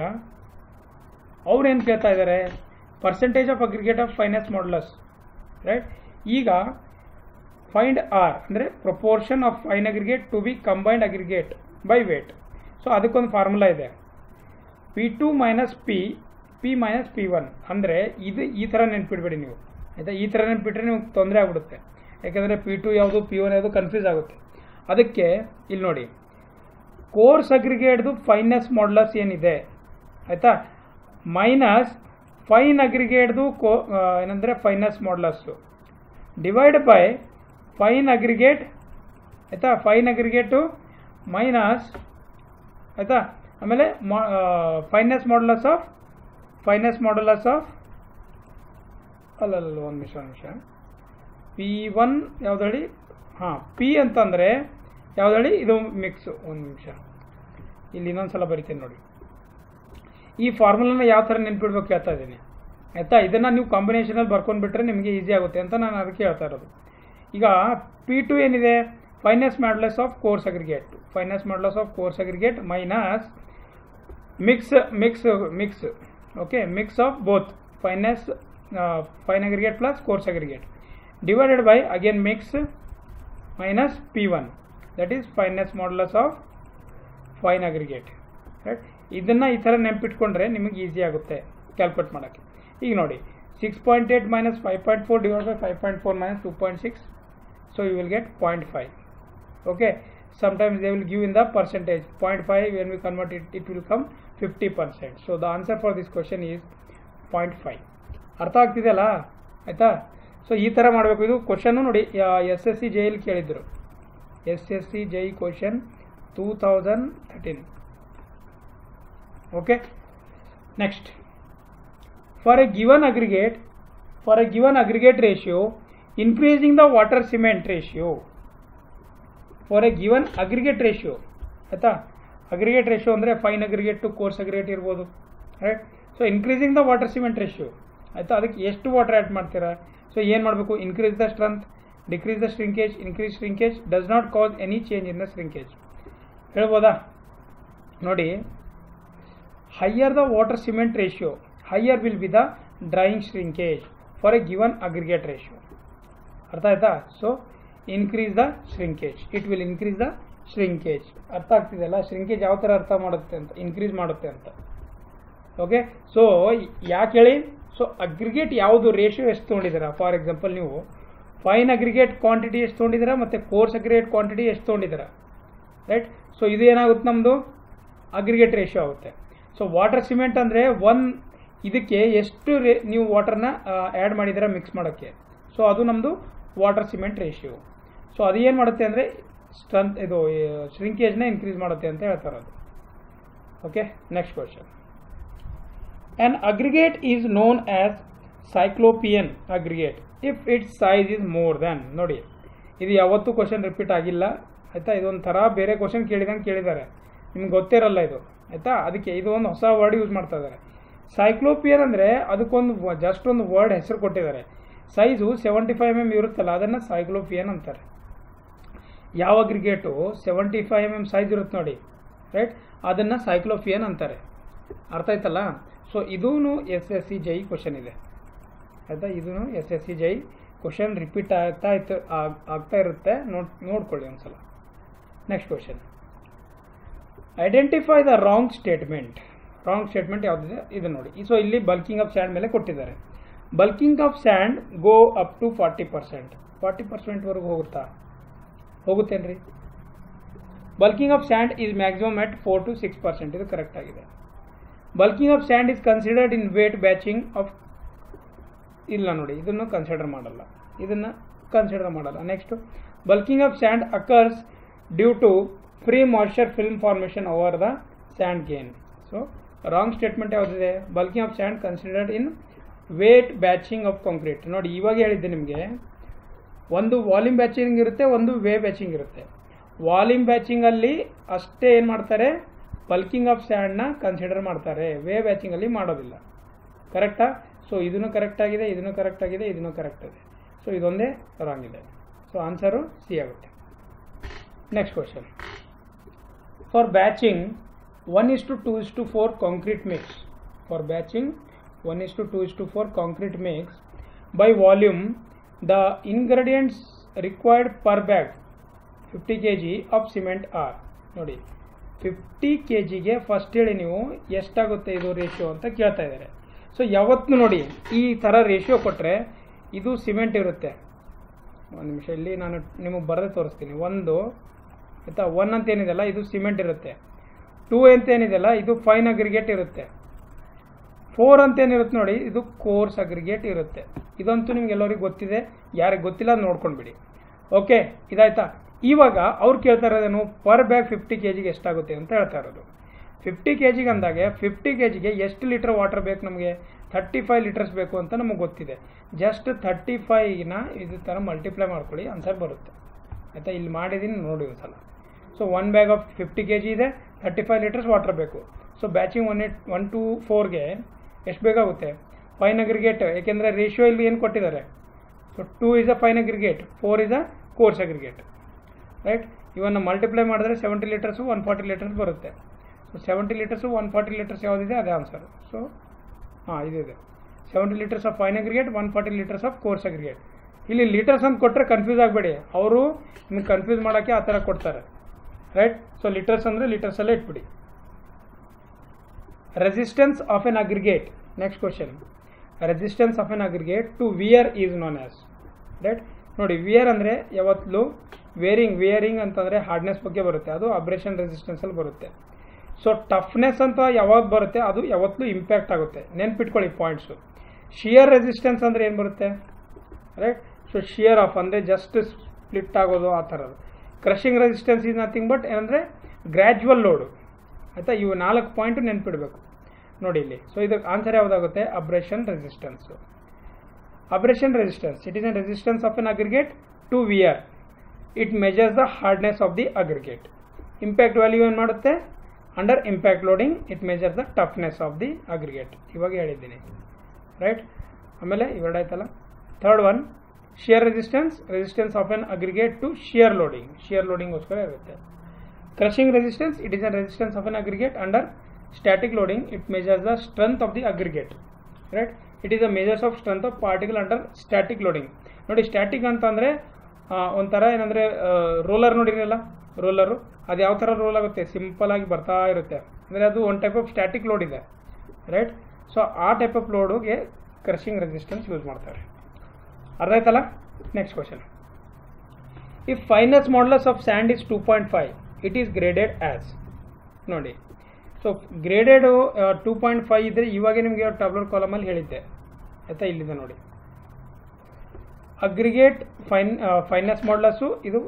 ಅವ್ರು ಏನು ಕೇಳ್ತಾ ಇದ್ದಾರೆ percentage of aggregate of fineness modulus right ಈಗ ಫೈಂಡ್ ಆರ್ ಅಂದರೆ proportion of fine aggregate to be combined aggregate by weight so ಅದಕ್ಕೊಂದು ಫಾರ್ಮುಲಾ ಇದೆ P two minus P P minus P one ಅಂದರೆ ಇದು ಈ ಥರ ನೆನ್ಪಿಡ್ಬೇಡಿ ನೀವು ಆಯಿತಾ ಈ ಥರ ನೆನ್ಪಿಟ್ರೆ ನಿಮ್ಗೆ ತೊಂದರೆ ಆಗ್ಬಿಡುತ್ತೆ ಯಾಕಂದರೆ ಪಿ ಟು ಯಾವುದು ಪಿ ಒನ್ ಯಾವುದು ಕನ್ಫ್ಯೂಸ್ ಆಗುತ್ತೆ ಅದಕ್ಕೆ ಇಲ್ಲಿ ನೋಡಿ ಕೋರ್ಸ್ ಅಗ್ರಿಗೇಟ್ದು ಫೈನಾನ್ಸ್ ಮಾಡಲಸ್ ಏನಿದೆ ಆಯಿತಾ ಮೈನಸ್ ಫೈನ್ ಅಗ್ರಿಗೇಟ್ದು ಕೋ ಏನಂದರೆ fineness modulus divide by fine aggregate ಆಯಿತಾ ಫೈನ್ ಅಗ್ರಿಗೇಟು ಮೈನಸ್ ಆಯಿತಾ ಆಮೇಲೆ fineness modulus of fineness modulus of ಅಲ್ಲಲ್ಲ ಒಂದು ನಿಮಿಷ ಒಂದು ನಿಮಿಷ ಪಿ ಒನ್ ಯಾವ್ದು ಹೇಳಿ ಹಾಂ ಪಿ ಅಂತಂದರೆ ಯಾವ್ದು ಹೇಳಿ ಇದು ಮಿಕ್ಸು ಒಂದು ನಿಮಿಷ ಇಲ್ಲಿ ಇನ್ನೊಂದು ಸಲ ಬರಿತೀನಿ ನೋಡಿ ಈ ಫಾರ್ಮುಲಾನ ಯಾವ ಥರ ನೆನ್ಪಿಡ್ಬೇಕು ಹೇಳ್ತಾ ಇದ್ದೀನಿ ಆಯಿತಾ ಇದನ್ನು ನೀವು ಕಾಂಬಿನೇಷನಲ್ಲಿ ಬರ್ಕೊಂಡ್ಬಿಟ್ರೆ ನಿಮಗೆ ಈಸಿ ಆಗುತ್ತೆ ಅಂತ ನಾನು ಅದಕ್ಕೆ ಹೇಳ್ತಾ ಇರೋದು ಈಗ ಪಿ ಟು ಏನಿದೆ fineness modulus of coarse aggregate fineness modulus of coarse aggregate minus mix mix mix okay mix of both fineness fine aggregate plus coarse aggregate divided by again mix minus P one that is fineness modulus of fine aggregate right ಇದನ್ನು ಈ ಥರ ನೆನ್ಪಿಟ್ಕೊಂಡ್ರೆ ನಿಮಗೆ easy ಆಗುತ್ತೆ calculate ಮಾಡೋಕ್ಕೆ ಈಗ ನೋಡಿ six point eight minus five point four divide by five point four minus two point six so you will get point five okay sometimes they will give in the percentage 0.5 when we convert it it will come 50 percent so the answer for this question is 0.5 ಅರ್ಥ ಆಗ್ತಿದೆಯಲ್ಲ ಆಯ್ತಾ so ಈ ಥರ ಮಾಡಬೇಕು ಇದು question ನೋಡಿ S S C J L ಕೇಳಿದ್ರು S S C J question two thousand thirteen okay next for a given aggregate for a given aggregate ratio increasing the water cement ratio for a given aggregate ratio ಆಯಿತಾ aggregate ratio ಅಂದರೆ fine aggregate to coarse aggregate ಇರ್ಬೋದು right so increasing the water cement ratio ಆಯಿತಾ ಅದಕ್ಕೆ ಎಷ್ಟು water add ಮಾಡ್ತೀರಾ so ಏನು ಮಾಡಬೇಕು increase the strength decrease the shrinkage increase shrinkage does not cause any change in the shrinkage ಹೇಳ್ಬೋದಾ ನೋಡಿ higher the water cement ratio higher will be the drying shrinkage for a given aggregate ratio ಅರ್ಥ ಆಯ್ತಾ so increase the shrinkage it will increase the shrinkage ಅರ್ಥ ಆಗ್ತಿದೆಯಲ್ಲ shrinkage ಯಾವ ಥರ ಅರ್ಥ ಮಾಡುತ್ತೆ ಅಂತ ಇನ್ಕ್ರೀಸ್ ಮಾಡುತ್ತೆ ಅಂತ ಓಕೆ ಸೊ ಯಾಕೆ ಹೇಳಿ ಸೊ ಅಗ್ರಿಗೇಟ್ ಯಾವುದು ರೇಷಿಯೋ ಎಷ್ಟು ತೊಗೊಂಡಿದ್ದೀರಾ ಫಾರ್ ಎಕ್ಸಾಂಪಲ್ ನೀವು ಫೈನ್ ಅಗ್ರಿಗೇಟ್ ಕ್ವಾಂಟಿಟಿ ಎಷ್ಟು ತೊಗೊಂಡಿದ್ದೀರಾ ಮತ್ತು ಕೋರ್ಸ್ ಅಗ್ರಿಗೇಟ್ ಕ್ವಾಂಟಿಟಿ ಎಷ್ಟು ತೊಗೊಂಡಿದ್ದೀರಾ ರೈಟ್ ಸೊ ಇದು ಏನಾಗುತ್ತೆ ನಮ್ಮದು ಅಗ್ರಿಗೇಟ್ ರೇಷಿಯೋ ಆಗುತ್ತೆ ಸೊ ವಾಟರ್ ಸಿಮೆಂಟ್ ಅಂದರೆ ಒನ್ ಇದಕ್ಕೆ ಎಷ್ಟು ರೇ ನೀವು ವಾಟರ್ನ ಆ್ಯಡ್ ಮಾಡಿದ್ದೀರಾ ಮಿಕ್ಸ್ ಮಾಡೋಕ್ಕೆ ಸೊ ಅದು ನಮ್ಮದು ವಾಟರ್ ಸಿಮೆಂಟ್ ರೇಷಿಯೋ ಸೊ ಅದು ಏನು ಮಾಡುತ್ತೆ ಅಂದರೆ ಸ್ಟ್ರೆಂತ್ ಇದು ಶ್ರಿಂಕೇಜ್ನ ಇನ್ಕ್ರೀಸ್ ಮಾಡುತ್ತೆ ಅಂತ ಹೇಳ್ತಾರೆ ಅದು okay next question an aggregate is known as cyclopean aggregate if its size is more than ನೋಡಿ ಇದು ಯಾವತ್ತೂ ಕ್ವಶನ್ ರಿಪೀಟ್ ಆಗಿಲ್ಲ ಆಯಿತಾ ಇದೊಂದು ಥರ ಬೇರೆ ಕ್ವಶನ್ ಕೇಳಿದಂಗೆ ಕೇಳಿದ್ದಾರೆ ನಿಮ್ಗೆ ಗೊತ್ತಿರಲ್ಲ ಇದು ಆಯಿತಾ ಅದಕ್ಕೆ ಇದು ಒಂದು ಹೊಸ ವರ್ಡ್ ಯೂಸ್ ಮಾಡ್ತಾ ಇದ್ದಾರೆ ಸೈಕ್ಲೋಪಿಯನ್ ಅಂದರೆ ಅದಕ್ಕೊಂದು ಜಸ್ಟ್ ಒಂದು ವರ್ಡ್ ಹೆಸರು ಕೊಟ್ಟಿದ್ದಾರೆ size seventy five M M ಇರುತ್ತಲ್ಲ ಅದನ್ನು ಸೈಕ್ಲೋಪಿಯನ್ ಅಂತಾರೆ ಯಾವ aggregate seventy five M M size ಇರುತ್ತೆ ನೋಡಿ ರೈಟ್ ಅದನ್ನು ಸೈಕ್ಲೋಪಿಯನ್ ಅಂತಾರೆ ಅರ್ಥ ಆಯ್ತಲ್ಲ ಸೊ ಇದೂ S S C J question ಇದೆ ಆಯಿತಾ ಇದೂ S S C J question repeat ಆಗ್ತಾ ಇತ್ತು ಆಗ್- ಆಗ್ತಾ ಇರುತ್ತೆ ನೋಡ್ ನೋಡ್ಕೊಳ್ಳಿ ಒಂದ್ಸಲ next question identify the wrong statement wrong statement ಯಾವುದಿದೆ ಇದು ನೋಡಿ ಸೊ ಇಲ್ಲಿ ಬಲ್ಕಿಂಗ್ ಆಫ್ ಸ್ಯಾಂಡ್ ಮೇಲೆ ಕೊಟ್ಟಿದ್ದಾರೆ bulking of sand go up to forty percent forty ಪರ್ಸೆಂಟ್ವರೆಗೂ ಹೋಗುತ್ತಾ ಹೋಗುತ್ತೇನ್ರಿ bulking of sand is maximum at four to six percent ಇದು ಕರೆಕ್ಟ್ ಆಗಿದೆ bulking of sand is considered in weight batching of ಇಲ್ಲ ನೋಡಿ ಇದನ್ನು ಕನ್ಸಿಡರ್ ಮಾಡಲ್ಲ ಇದನ್ನು ಕನ್ಸಿಡರ್ ಮಾಡಲ್ಲ next bulking of sand occurs due to free moisture film formation over the sand grain so wrong statement ಯಾವುದಿದೆ bulking of sand considered in weight batching of concrete ನೋಡಿ ಇವಾಗ ಹೇಳಿದ್ದೆ ನಿಮಗೆ ಒಂದು ವಾಲ್ಯೂಮ್ ಬ್ಯಾಚಿಂಗ್ ಇರುತ್ತೆ ಒಂದು ವೇ ಬ್ಯಾಚಿಂಗ್ ಇರುತ್ತೆ volume ಬ್ಯಾಚಿಂಗಲ್ಲಿ ಅಷ್ಟೇ ಏನು ಮಾಡ್ತಾರೆ ಬಲ್ಕಿಂಗ್ ಆಫ್ ಸ್ಯಾಂಡ್ನ ಕನ್ಸಿಡರ್ ಮಾಡ್ತಾರೆ ವೇ ಬ್ಯಾಚಿಂಗಲ್ಲಿ ಮಾಡೋದಿಲ್ಲ ಕರೆಕ್ಟಾ ಸೊ ಇದನ್ನು ಕರೆಕ್ಟ್ ಆಗಿದೆ ಇದನ್ನು ಕರೆಕ್ಟ್ ಆಗಿದೆ ಇದನ್ನು ಕರೆಕ್ಟ್ ಇದೆ ಸೊ ಇದೊಂದೇ ರಾಂಗ್ ಇದೆ ಸೊ ಆನ್ಸರು ಸಿ ಆಗುತ್ತೆ next question for batching one is to two is to four concrete mix for batching one is to two is to four concrete mix by volume the ingredients required per bag fifty K G of cement are ನೋಡಿ fifty K ಜಿಗೆ first ಹೇಳಿ ನೀವು ಎಷ್ಟಾಗುತ್ತೆ ಇದು ratio ಅಂತ ಕೇಳ್ತಾ ಇದ್ದಾರೆ so ಯಾವತ್ತೂ ನೋಡಿ ಈ ಥರ ರೇಷಿಯೋ ಕೊಟ್ಟರೆ ಇದು ಸಿಮೆಂಟ್ ಇರುತ್ತೆ ಒಂದು ನಿಮಿಷ ಇಲ್ಲಿ ನಾನು ನಿಮಗೆ ಬರೆದು ತೋರಿಸ್ತೀನಿ ಒಂದು ಆಯಿತಾ ಒನ್ ಅಂತ ಏನಿದೆಲ್ಲ ಇದು ಸಿಮೆಂಟ್ ಇರುತ್ತೆ ಟೂ ಅಂತ ಏನಿದೆಲ್ಲ ಇದು ಫೈನ್ ಅಗ್ರಿಗೇಟ್ ಇರುತ್ತೆ ಫೋರ್ ಅಂತ ಏನಿರುತ್ತೆ ನೋಡಿ ಇದು ಕೋರ್ಸ್ ಅಗ್ರಿಗೇಟ್ ಇರುತ್ತೆ ಇದಂತೂ ನಿಮ್ಗೆ ಎಲ್ಲರಿಗೂ ಗೊತ್ತಿದೆ ಯಾರಿಗೆ ಗೊತ್ತಿಲ್ಲ ಅದು ನೋಡ್ಕೊಂಡ್ಬಿಡಿ ಓಕೆ ಇದಾಯ್ತಾ ಇವಾಗ ಅವ್ರು ಕೇಳ್ತಾ ಇರೋದೇನು ಪರ್ ಬ್ಯಾಗ್ ಫಿಫ್ಟಿ ಕೆ ಜಿಗೆ ಎಷ್ಟಾಗುತ್ತೆ ಅಂತ ಹೇಳ್ತಾ ಇರೋದು ಫಿಫ್ಟಿ ಕೆ ಜಿಗೆ ಅಂದಾಗೆ ಫಿಫ್ಟಿ ಕೆ ಜಿಗೆ ಎಷ್ಟು ಲೀಟರ್ ವಾಟರ್ ಬೇಕು ನಮಗೆ ಥರ್ಟಿ ಫೈವ್ ಲೀಟರ್ಸ್ ಬೇಕು ಅಂತ ನಮಗೆ ಗೊತ್ತಿದೆ ಜಸ್ಟ್ ಥರ್ಟಿ ಫೈವ್ನ ಇದು ಥರ ಮಲ್ಟಿಪ್ಲೈ ಮಾಡ್ಕೊಳ್ಳಿ ಆನ್ಸರ್ ಬರುತ್ತೆ ಆಯಿತಾ ಇಲ್ಲಿ ಮಾಡಿದ್ದೀನಿ ನೋಡಿ ಒಂದು ಸಲ so one bag of fifty K G ಇದೆ ಥರ್ಟಿ ಫೈವ್ ಲೀಟರ್ಸ್ ವಾಟರ್ ಬೇಕು so batching one eight one two ಫೋರ್ಗೆ ಎಷ್ಟು ಬೇಕಾಗುತ್ತೆ ಫೈನ್ ಅಗ್ರಿಗೇಟ್ ಏಕೆಂದರೆ ರೇಷಿಯೋ ಇಲ್ಲಿ ಏನು ಕೊಟ್ಟಿದ್ದಾರೆ so two is a fine aggregate four is a coarse aggregate right ಇವನ್ನ ಮಲ್ಟಿಪ್ಲೈ ಮಾಡಿದ್ರೆ seventy litres one forty litres ಬರುತ್ತೆ so seventy litres one forty litres ಯಾವುದಿದೆ ಅದೇ ಆನ್ಸರ್ ಸೊ ಹಾಂ ಇದಿದೆ seventy litres of fine aggregate one forty litres of coarse aggregate ಇಲ್ಲಿ litres ಅಂತ ಕೊಟ್ಟರೆ ಕನ್ಫ್ಯೂಸ್ ಆಗಬೇಡಿ ಅವರು ನಿಮ್ಗೆ ಕನ್ಫ್ಯೂಸ್ ಮಾಡೋಕ್ಕೆ ಆ ಥರ ಕೊಡ್ತಾರೆ ರೈಟ್ ಸೊ ಲೀಟರ್ಸ್ ಅಂದರೆ ಲೀಟರ್ಸಲ್ಲೇ ಇಟ್ಬಿಡಿ resistance of an aggregate next question resistance of an aggregate to wear is known as right ನೋಡಿ ವಿಯರ್ ಅಂದರೆ ಯಾವತ್ತೂ ವೇರಿಂಗ್ ವಿಯರಿಂಗ್ ಅಂತಂದರೆ ಹಾರ್ಡ್ನೆಸ್ ಬಗ್ಗೆ ಬರುತ್ತೆ ಅದು ಅಬ್ರೇಷನ್ ರೆಸಿಸ್ಟೆನ್ಸಲ್ಲಿ ಬರುತ್ತೆ ಸೊ ಟಫ್ನೆಸ್ ಅಂತ ಯಾವಾಗ ಬರುತ್ತೆ ಅದು ಯಾವತ್ತೂ ಇಂಪ್ಯಾಕ್ಟ್ ಆಗುತ್ತೆ ನೆನ್ಪಿಟ್ಕೊಳ್ಳಿ ಪಾಯಿಂಟ್ಸು ಶಿಯರ್ ರೆಸಿಸ್ಟೆನ್ಸ್ ಅಂದರೆ ಏನು ಬರುತ್ತೆ ರೈಟ್ ಸೊ ಶಿಯರ್ ಆಫ್ ಅಂದರೆ ಜಸ್ಟ್ ಸ್ಪ್ಲಿಟ್ ಆಗೋದು ಆ ಥರದ್ದು crushing resistance is nothing but ಏನಂದರೆ ಗ್ರ್ಯಾಜುವಲ್ ಲೋಡು ಆಯಿತಾ ಇವು ನಾಲ್ಕು ಪಾಯಿಂಟು ನೆನ್ಪಿಡಬೇಕು ನೋಡಿ ಇಲ್ಲಿ ಸೊ ಇದಕ್ಕೆ ಆನ್ಸರ್ ಯಾವುದಾಗುತ್ತೆ abrasion resistance abrasion resistance it is an resistance of an aggregate to wear it measures the hardness of the aggregate impact value ಏನು ಮಾಡುತ್ತೆ under impact loading it measures the toughness of the aggregate ಇವಾಗ ಹೇಳಿದ್ದೀನಿ right ಆಮೇಲೆ ಇವೆರಡಾಯ್ತಲ್ಲ third one shear resistance resistance of an aggregate to shear loading shear ಲೋಡಿಂಗ್ಗೋಸ್ಕರ ಇರುತ್ತೆ crushing resistance it is a resistance of an aggregate under static loading it measures the strength of the aggregate right it is a measures of strength of particle under static loading ನೋಡಿ static ಅಂತಂದರೆ ಒಂಥರ ಏನಂದರೆ roller ನೋಡಿರಲ್ಲ ರೋಲರು ಅದು ಯಾವ ಥರ roll ಆಗುತ್ತೆ simple ಆಗಿ ಬರ್ತಾ ಇರುತ್ತೆ ಅಂದರೆ ಅದು one type of static load ಇದೆ ರೈಟ್ ಸೊ ಆ ಟೈಪ್ ಆಫ್ ಲೋಡುಗೆ ಕ್ರಷಿಂಗ್ ರೆಸಿಸ್ಟೆನ್ಸ್ ಯೂಸ್ ಮಾಡ್ತಾರೆ ಅರ್ಥ ಆಯ್ತಲ್ಲ next question if fineness modulus of sand is two point five it is graded as ನೋಡಿ so graded two point five ಇದ್ದರೆ ಇವಾಗ ನಿಮಗೆ ಟಬ್ಲರ್ ಕಾಲಮಲ್ಲಿ ಹೇಳಿದ್ದೆ ಆಯಿತಾ ಇಲ್ಲಿದೆ ನೋಡಿ ಅಗ್ರಿಗೇಟ್ ಫೈನ್ ಫೈನಸ್ ಮಾಡಲಸ್ಸು ಇದು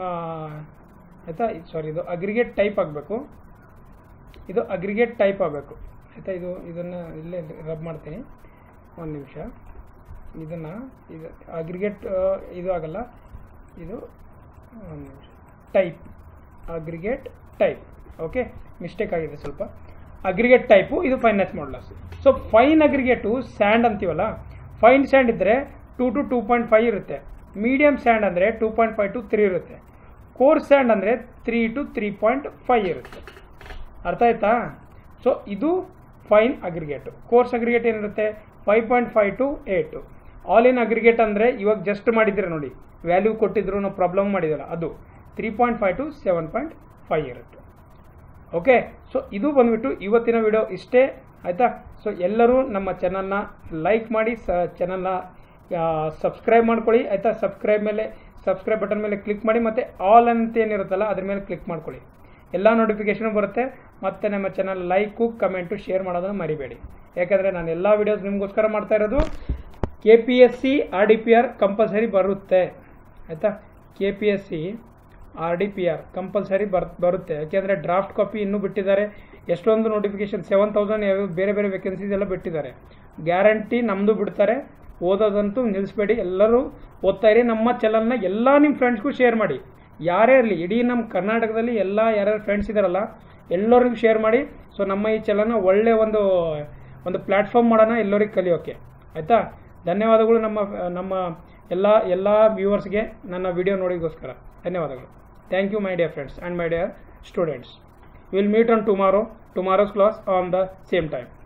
ಆಯಿತಾ ಸಾರಿ ಇದು ಅಗ್ರಿಗೇಟ್ ಟೈಪ್ ಆಗಬೇಕು ಇದು ಅಗ್ರಿಗೇಟ್ ಟೈಪ್ ಆಗಬೇಕು ಆಯಿತಾ ಇದು ಇದನ್ನು ಇಲ್ಲೇ ರಬ್ ಮಾಡ್ತೀನಿ ಒಂದು ನಿಮಿಷ ಇದನ್ನು ಇದು ಅಗ್ರಿಗೇಟ್ ಇದು ಆಗಲ್ಲ ಇದು ಒಂದು ನಿಮಿಷ type aggregate type okay mistake ಆಗಿದೆ ಸ್ವಲ್ಪ ಅಗ್ರಿಗೇಟ್ ಟೈಪು ಇದು fineness modulus so fine aggregate sand ಅಂತೀವಲ್ಲ ಫೈನ್ ಸ್ಯಾಂಡ್ ಇದ್ದರೆ two to two point five ಇರುತ್ತೆ ಮೀಡಿಯಮ್ ಸ್ಯಾಂಡ್ ಅಂದರೆ two point five to three ಇರುತ್ತೆ ಕೋರ್ಸ್ ಸ್ಯಾಂಡ್ ಅಂದರೆ three to three point five ಇರುತ್ತೆ ಅರ್ಥ ಆಯ್ತಾ ಸೊ ಇದು ಫೈನ್ ಅಗ್ರಿಗೇಟು ಕೋರ್ಸ್ ಅಗ್ರಿಗೇಟ್ ಏನಿರುತ್ತೆ five point five to eight all in aggregate ಅಂದರೆ ಇವಾಗ ಜಸ್ಟ್ ಮಾಡಿದ್ರೆ ನೋಡಿ ವ್ಯಾಲ್ಯೂ ಕೊಟ್ಟಿದ್ರು ನಾವು ಪ್ರಾಬ್ಲಮ್ ಮಾಡಿದಲ್ಲ ಅದು three point five to seven point five ಇರುತ್ತೆ ಓಕೆ ಸೊ ಇದು ಬಂದ್ಬಿಟ್ಟು ಇವತ್ತಿನ ವಿಡಿಯೋ ಇಷ್ಟೇ ಆಯಿತಾ ಸೊ ಎಲ್ಲರೂ ನಮ್ಮ ಚಾನಲ್ನ ಲೈಕ್ ಮಾಡಿ ಸ ಚಾನಲ್ನ ಸಬ್ಸ್ಕ್ರೈಬ್ ಮಾಡ್ಕೊಳ್ಳಿ ಆಯಿತಾ ಸಬ್ಸ್ಕ್ರೈಬ್ ಮೇಲೆ ಸಬ್ಸ್ಕ್ರೈಬ್ ಬಟನ್ ಮೇಲೆ ಕ್ಲಿಕ್ ಮಾಡಿ ಮತ್ತು ಆಲ್ ಅಂತ ಏನಿರುತ್ತಲ್ಲ ಅದ್ರ ಮೇಲೆ ಕ್ಲಿಕ್ ಮಾಡ್ಕೊಳ್ಳಿ ಎಲ್ಲ ನೋಟಿಫಿಕೇಶನ್ ಬರುತ್ತೆ ಮತ್ತು ನಮ್ಮ ಚಾನಲ್ ಲೈಕು ಕಮೆಂಟು ಶೇರ್ ಮಾಡೋದನ್ನು ಮರಿಬೇಡಿ ಯಾಕಂದರೆ ನಾನು ಎಲ್ಲ ವೀಡಿಯೋಸ್ ನಿಮಗೋಸ್ಕರ ಮಾಡ್ತಾ ಇರೋದು K P S C R D P R compulsory ಬರುತ್ತೆ ಆಯಿತಾ K P S C R D P R compulsory ಬರ್ ಬರುತ್ತೆ ಯಾಕೆಂದರೆ ಡ್ರಾಫ್ಟ್ ಕಾಪಿ ಇನ್ನೂ ಬಿಟ್ಟಿದ್ದಾರೆ ಎಷ್ಟೊಂದು ನೋಟಿಫಿಕೇಶನ್ ಸೆವೆನ್ ತೌಸಂಡ್ ಬೇರೆ ಬೇರೆ ವೇಕೆನ್ಸೀಸ್ ಎಲ್ಲ ಬಿಟ್ಟಿದ್ದಾರೆ ಗ್ಯಾರಂಟಿ ನಮ್ಮದು ಬಿಡ್ತಾರೆ ಓದೋದಂತೂ ನಿಲ್ಲಿಸ್ಬೇಡಿ ಎಲ್ಲರೂ ಓದ್ತಾ ಇರಿ ನಮ್ಮ ಚಾನಲ್ನ ಎಲ್ಲ ನಿಮ್ಮ ಫ್ರೆಂಡ್ಸ್ಗೂ ಶೇರ್ ಮಾಡಿ ಯಾರೇ ಇರಲಿ ಇಡೀ ನಮ್ಮ ಕರ್ನಾಟಕದಲ್ಲಿ ಎಲ್ಲ ಯಾರ್ಯಾರು ಫ್ರೆಂಡ್ಸ್ ಇದ್ದಾರಲ್ಲ ಎಲ್ಲರಿಗೂ ಶೇರ್ ಮಾಡಿ ಸೊ ನಮ್ಮ ಈ ಚಾನಲ್ನ ಒಳ್ಳೆ ಒಂದು ಒಂದು ಪ್ಲ್ಯಾಟ್ಫಾರ್ಮ್ ಮಾಡೋಣ ಎಲ್ಲರಿಗೆ ಕಲಿಯೋಕ್ಕೆ ಆಯಿತಾ ಧನ್ಯವಾದಗಳು ನಮ್ಮ ನಮ್ಮ ಎಲ್ಲ ಎಲ್ಲ ವ್ಯೂವರ್ಸ್ಗೆ ನನ್ನ ವಿಡಿಯೋ ನೋಡಿಗೋಸ್ಕರ ಧನ್ಯವಾದಗಳು thank you my dear friends and my dear students will meet on tomorrow tomorrow's class on the same time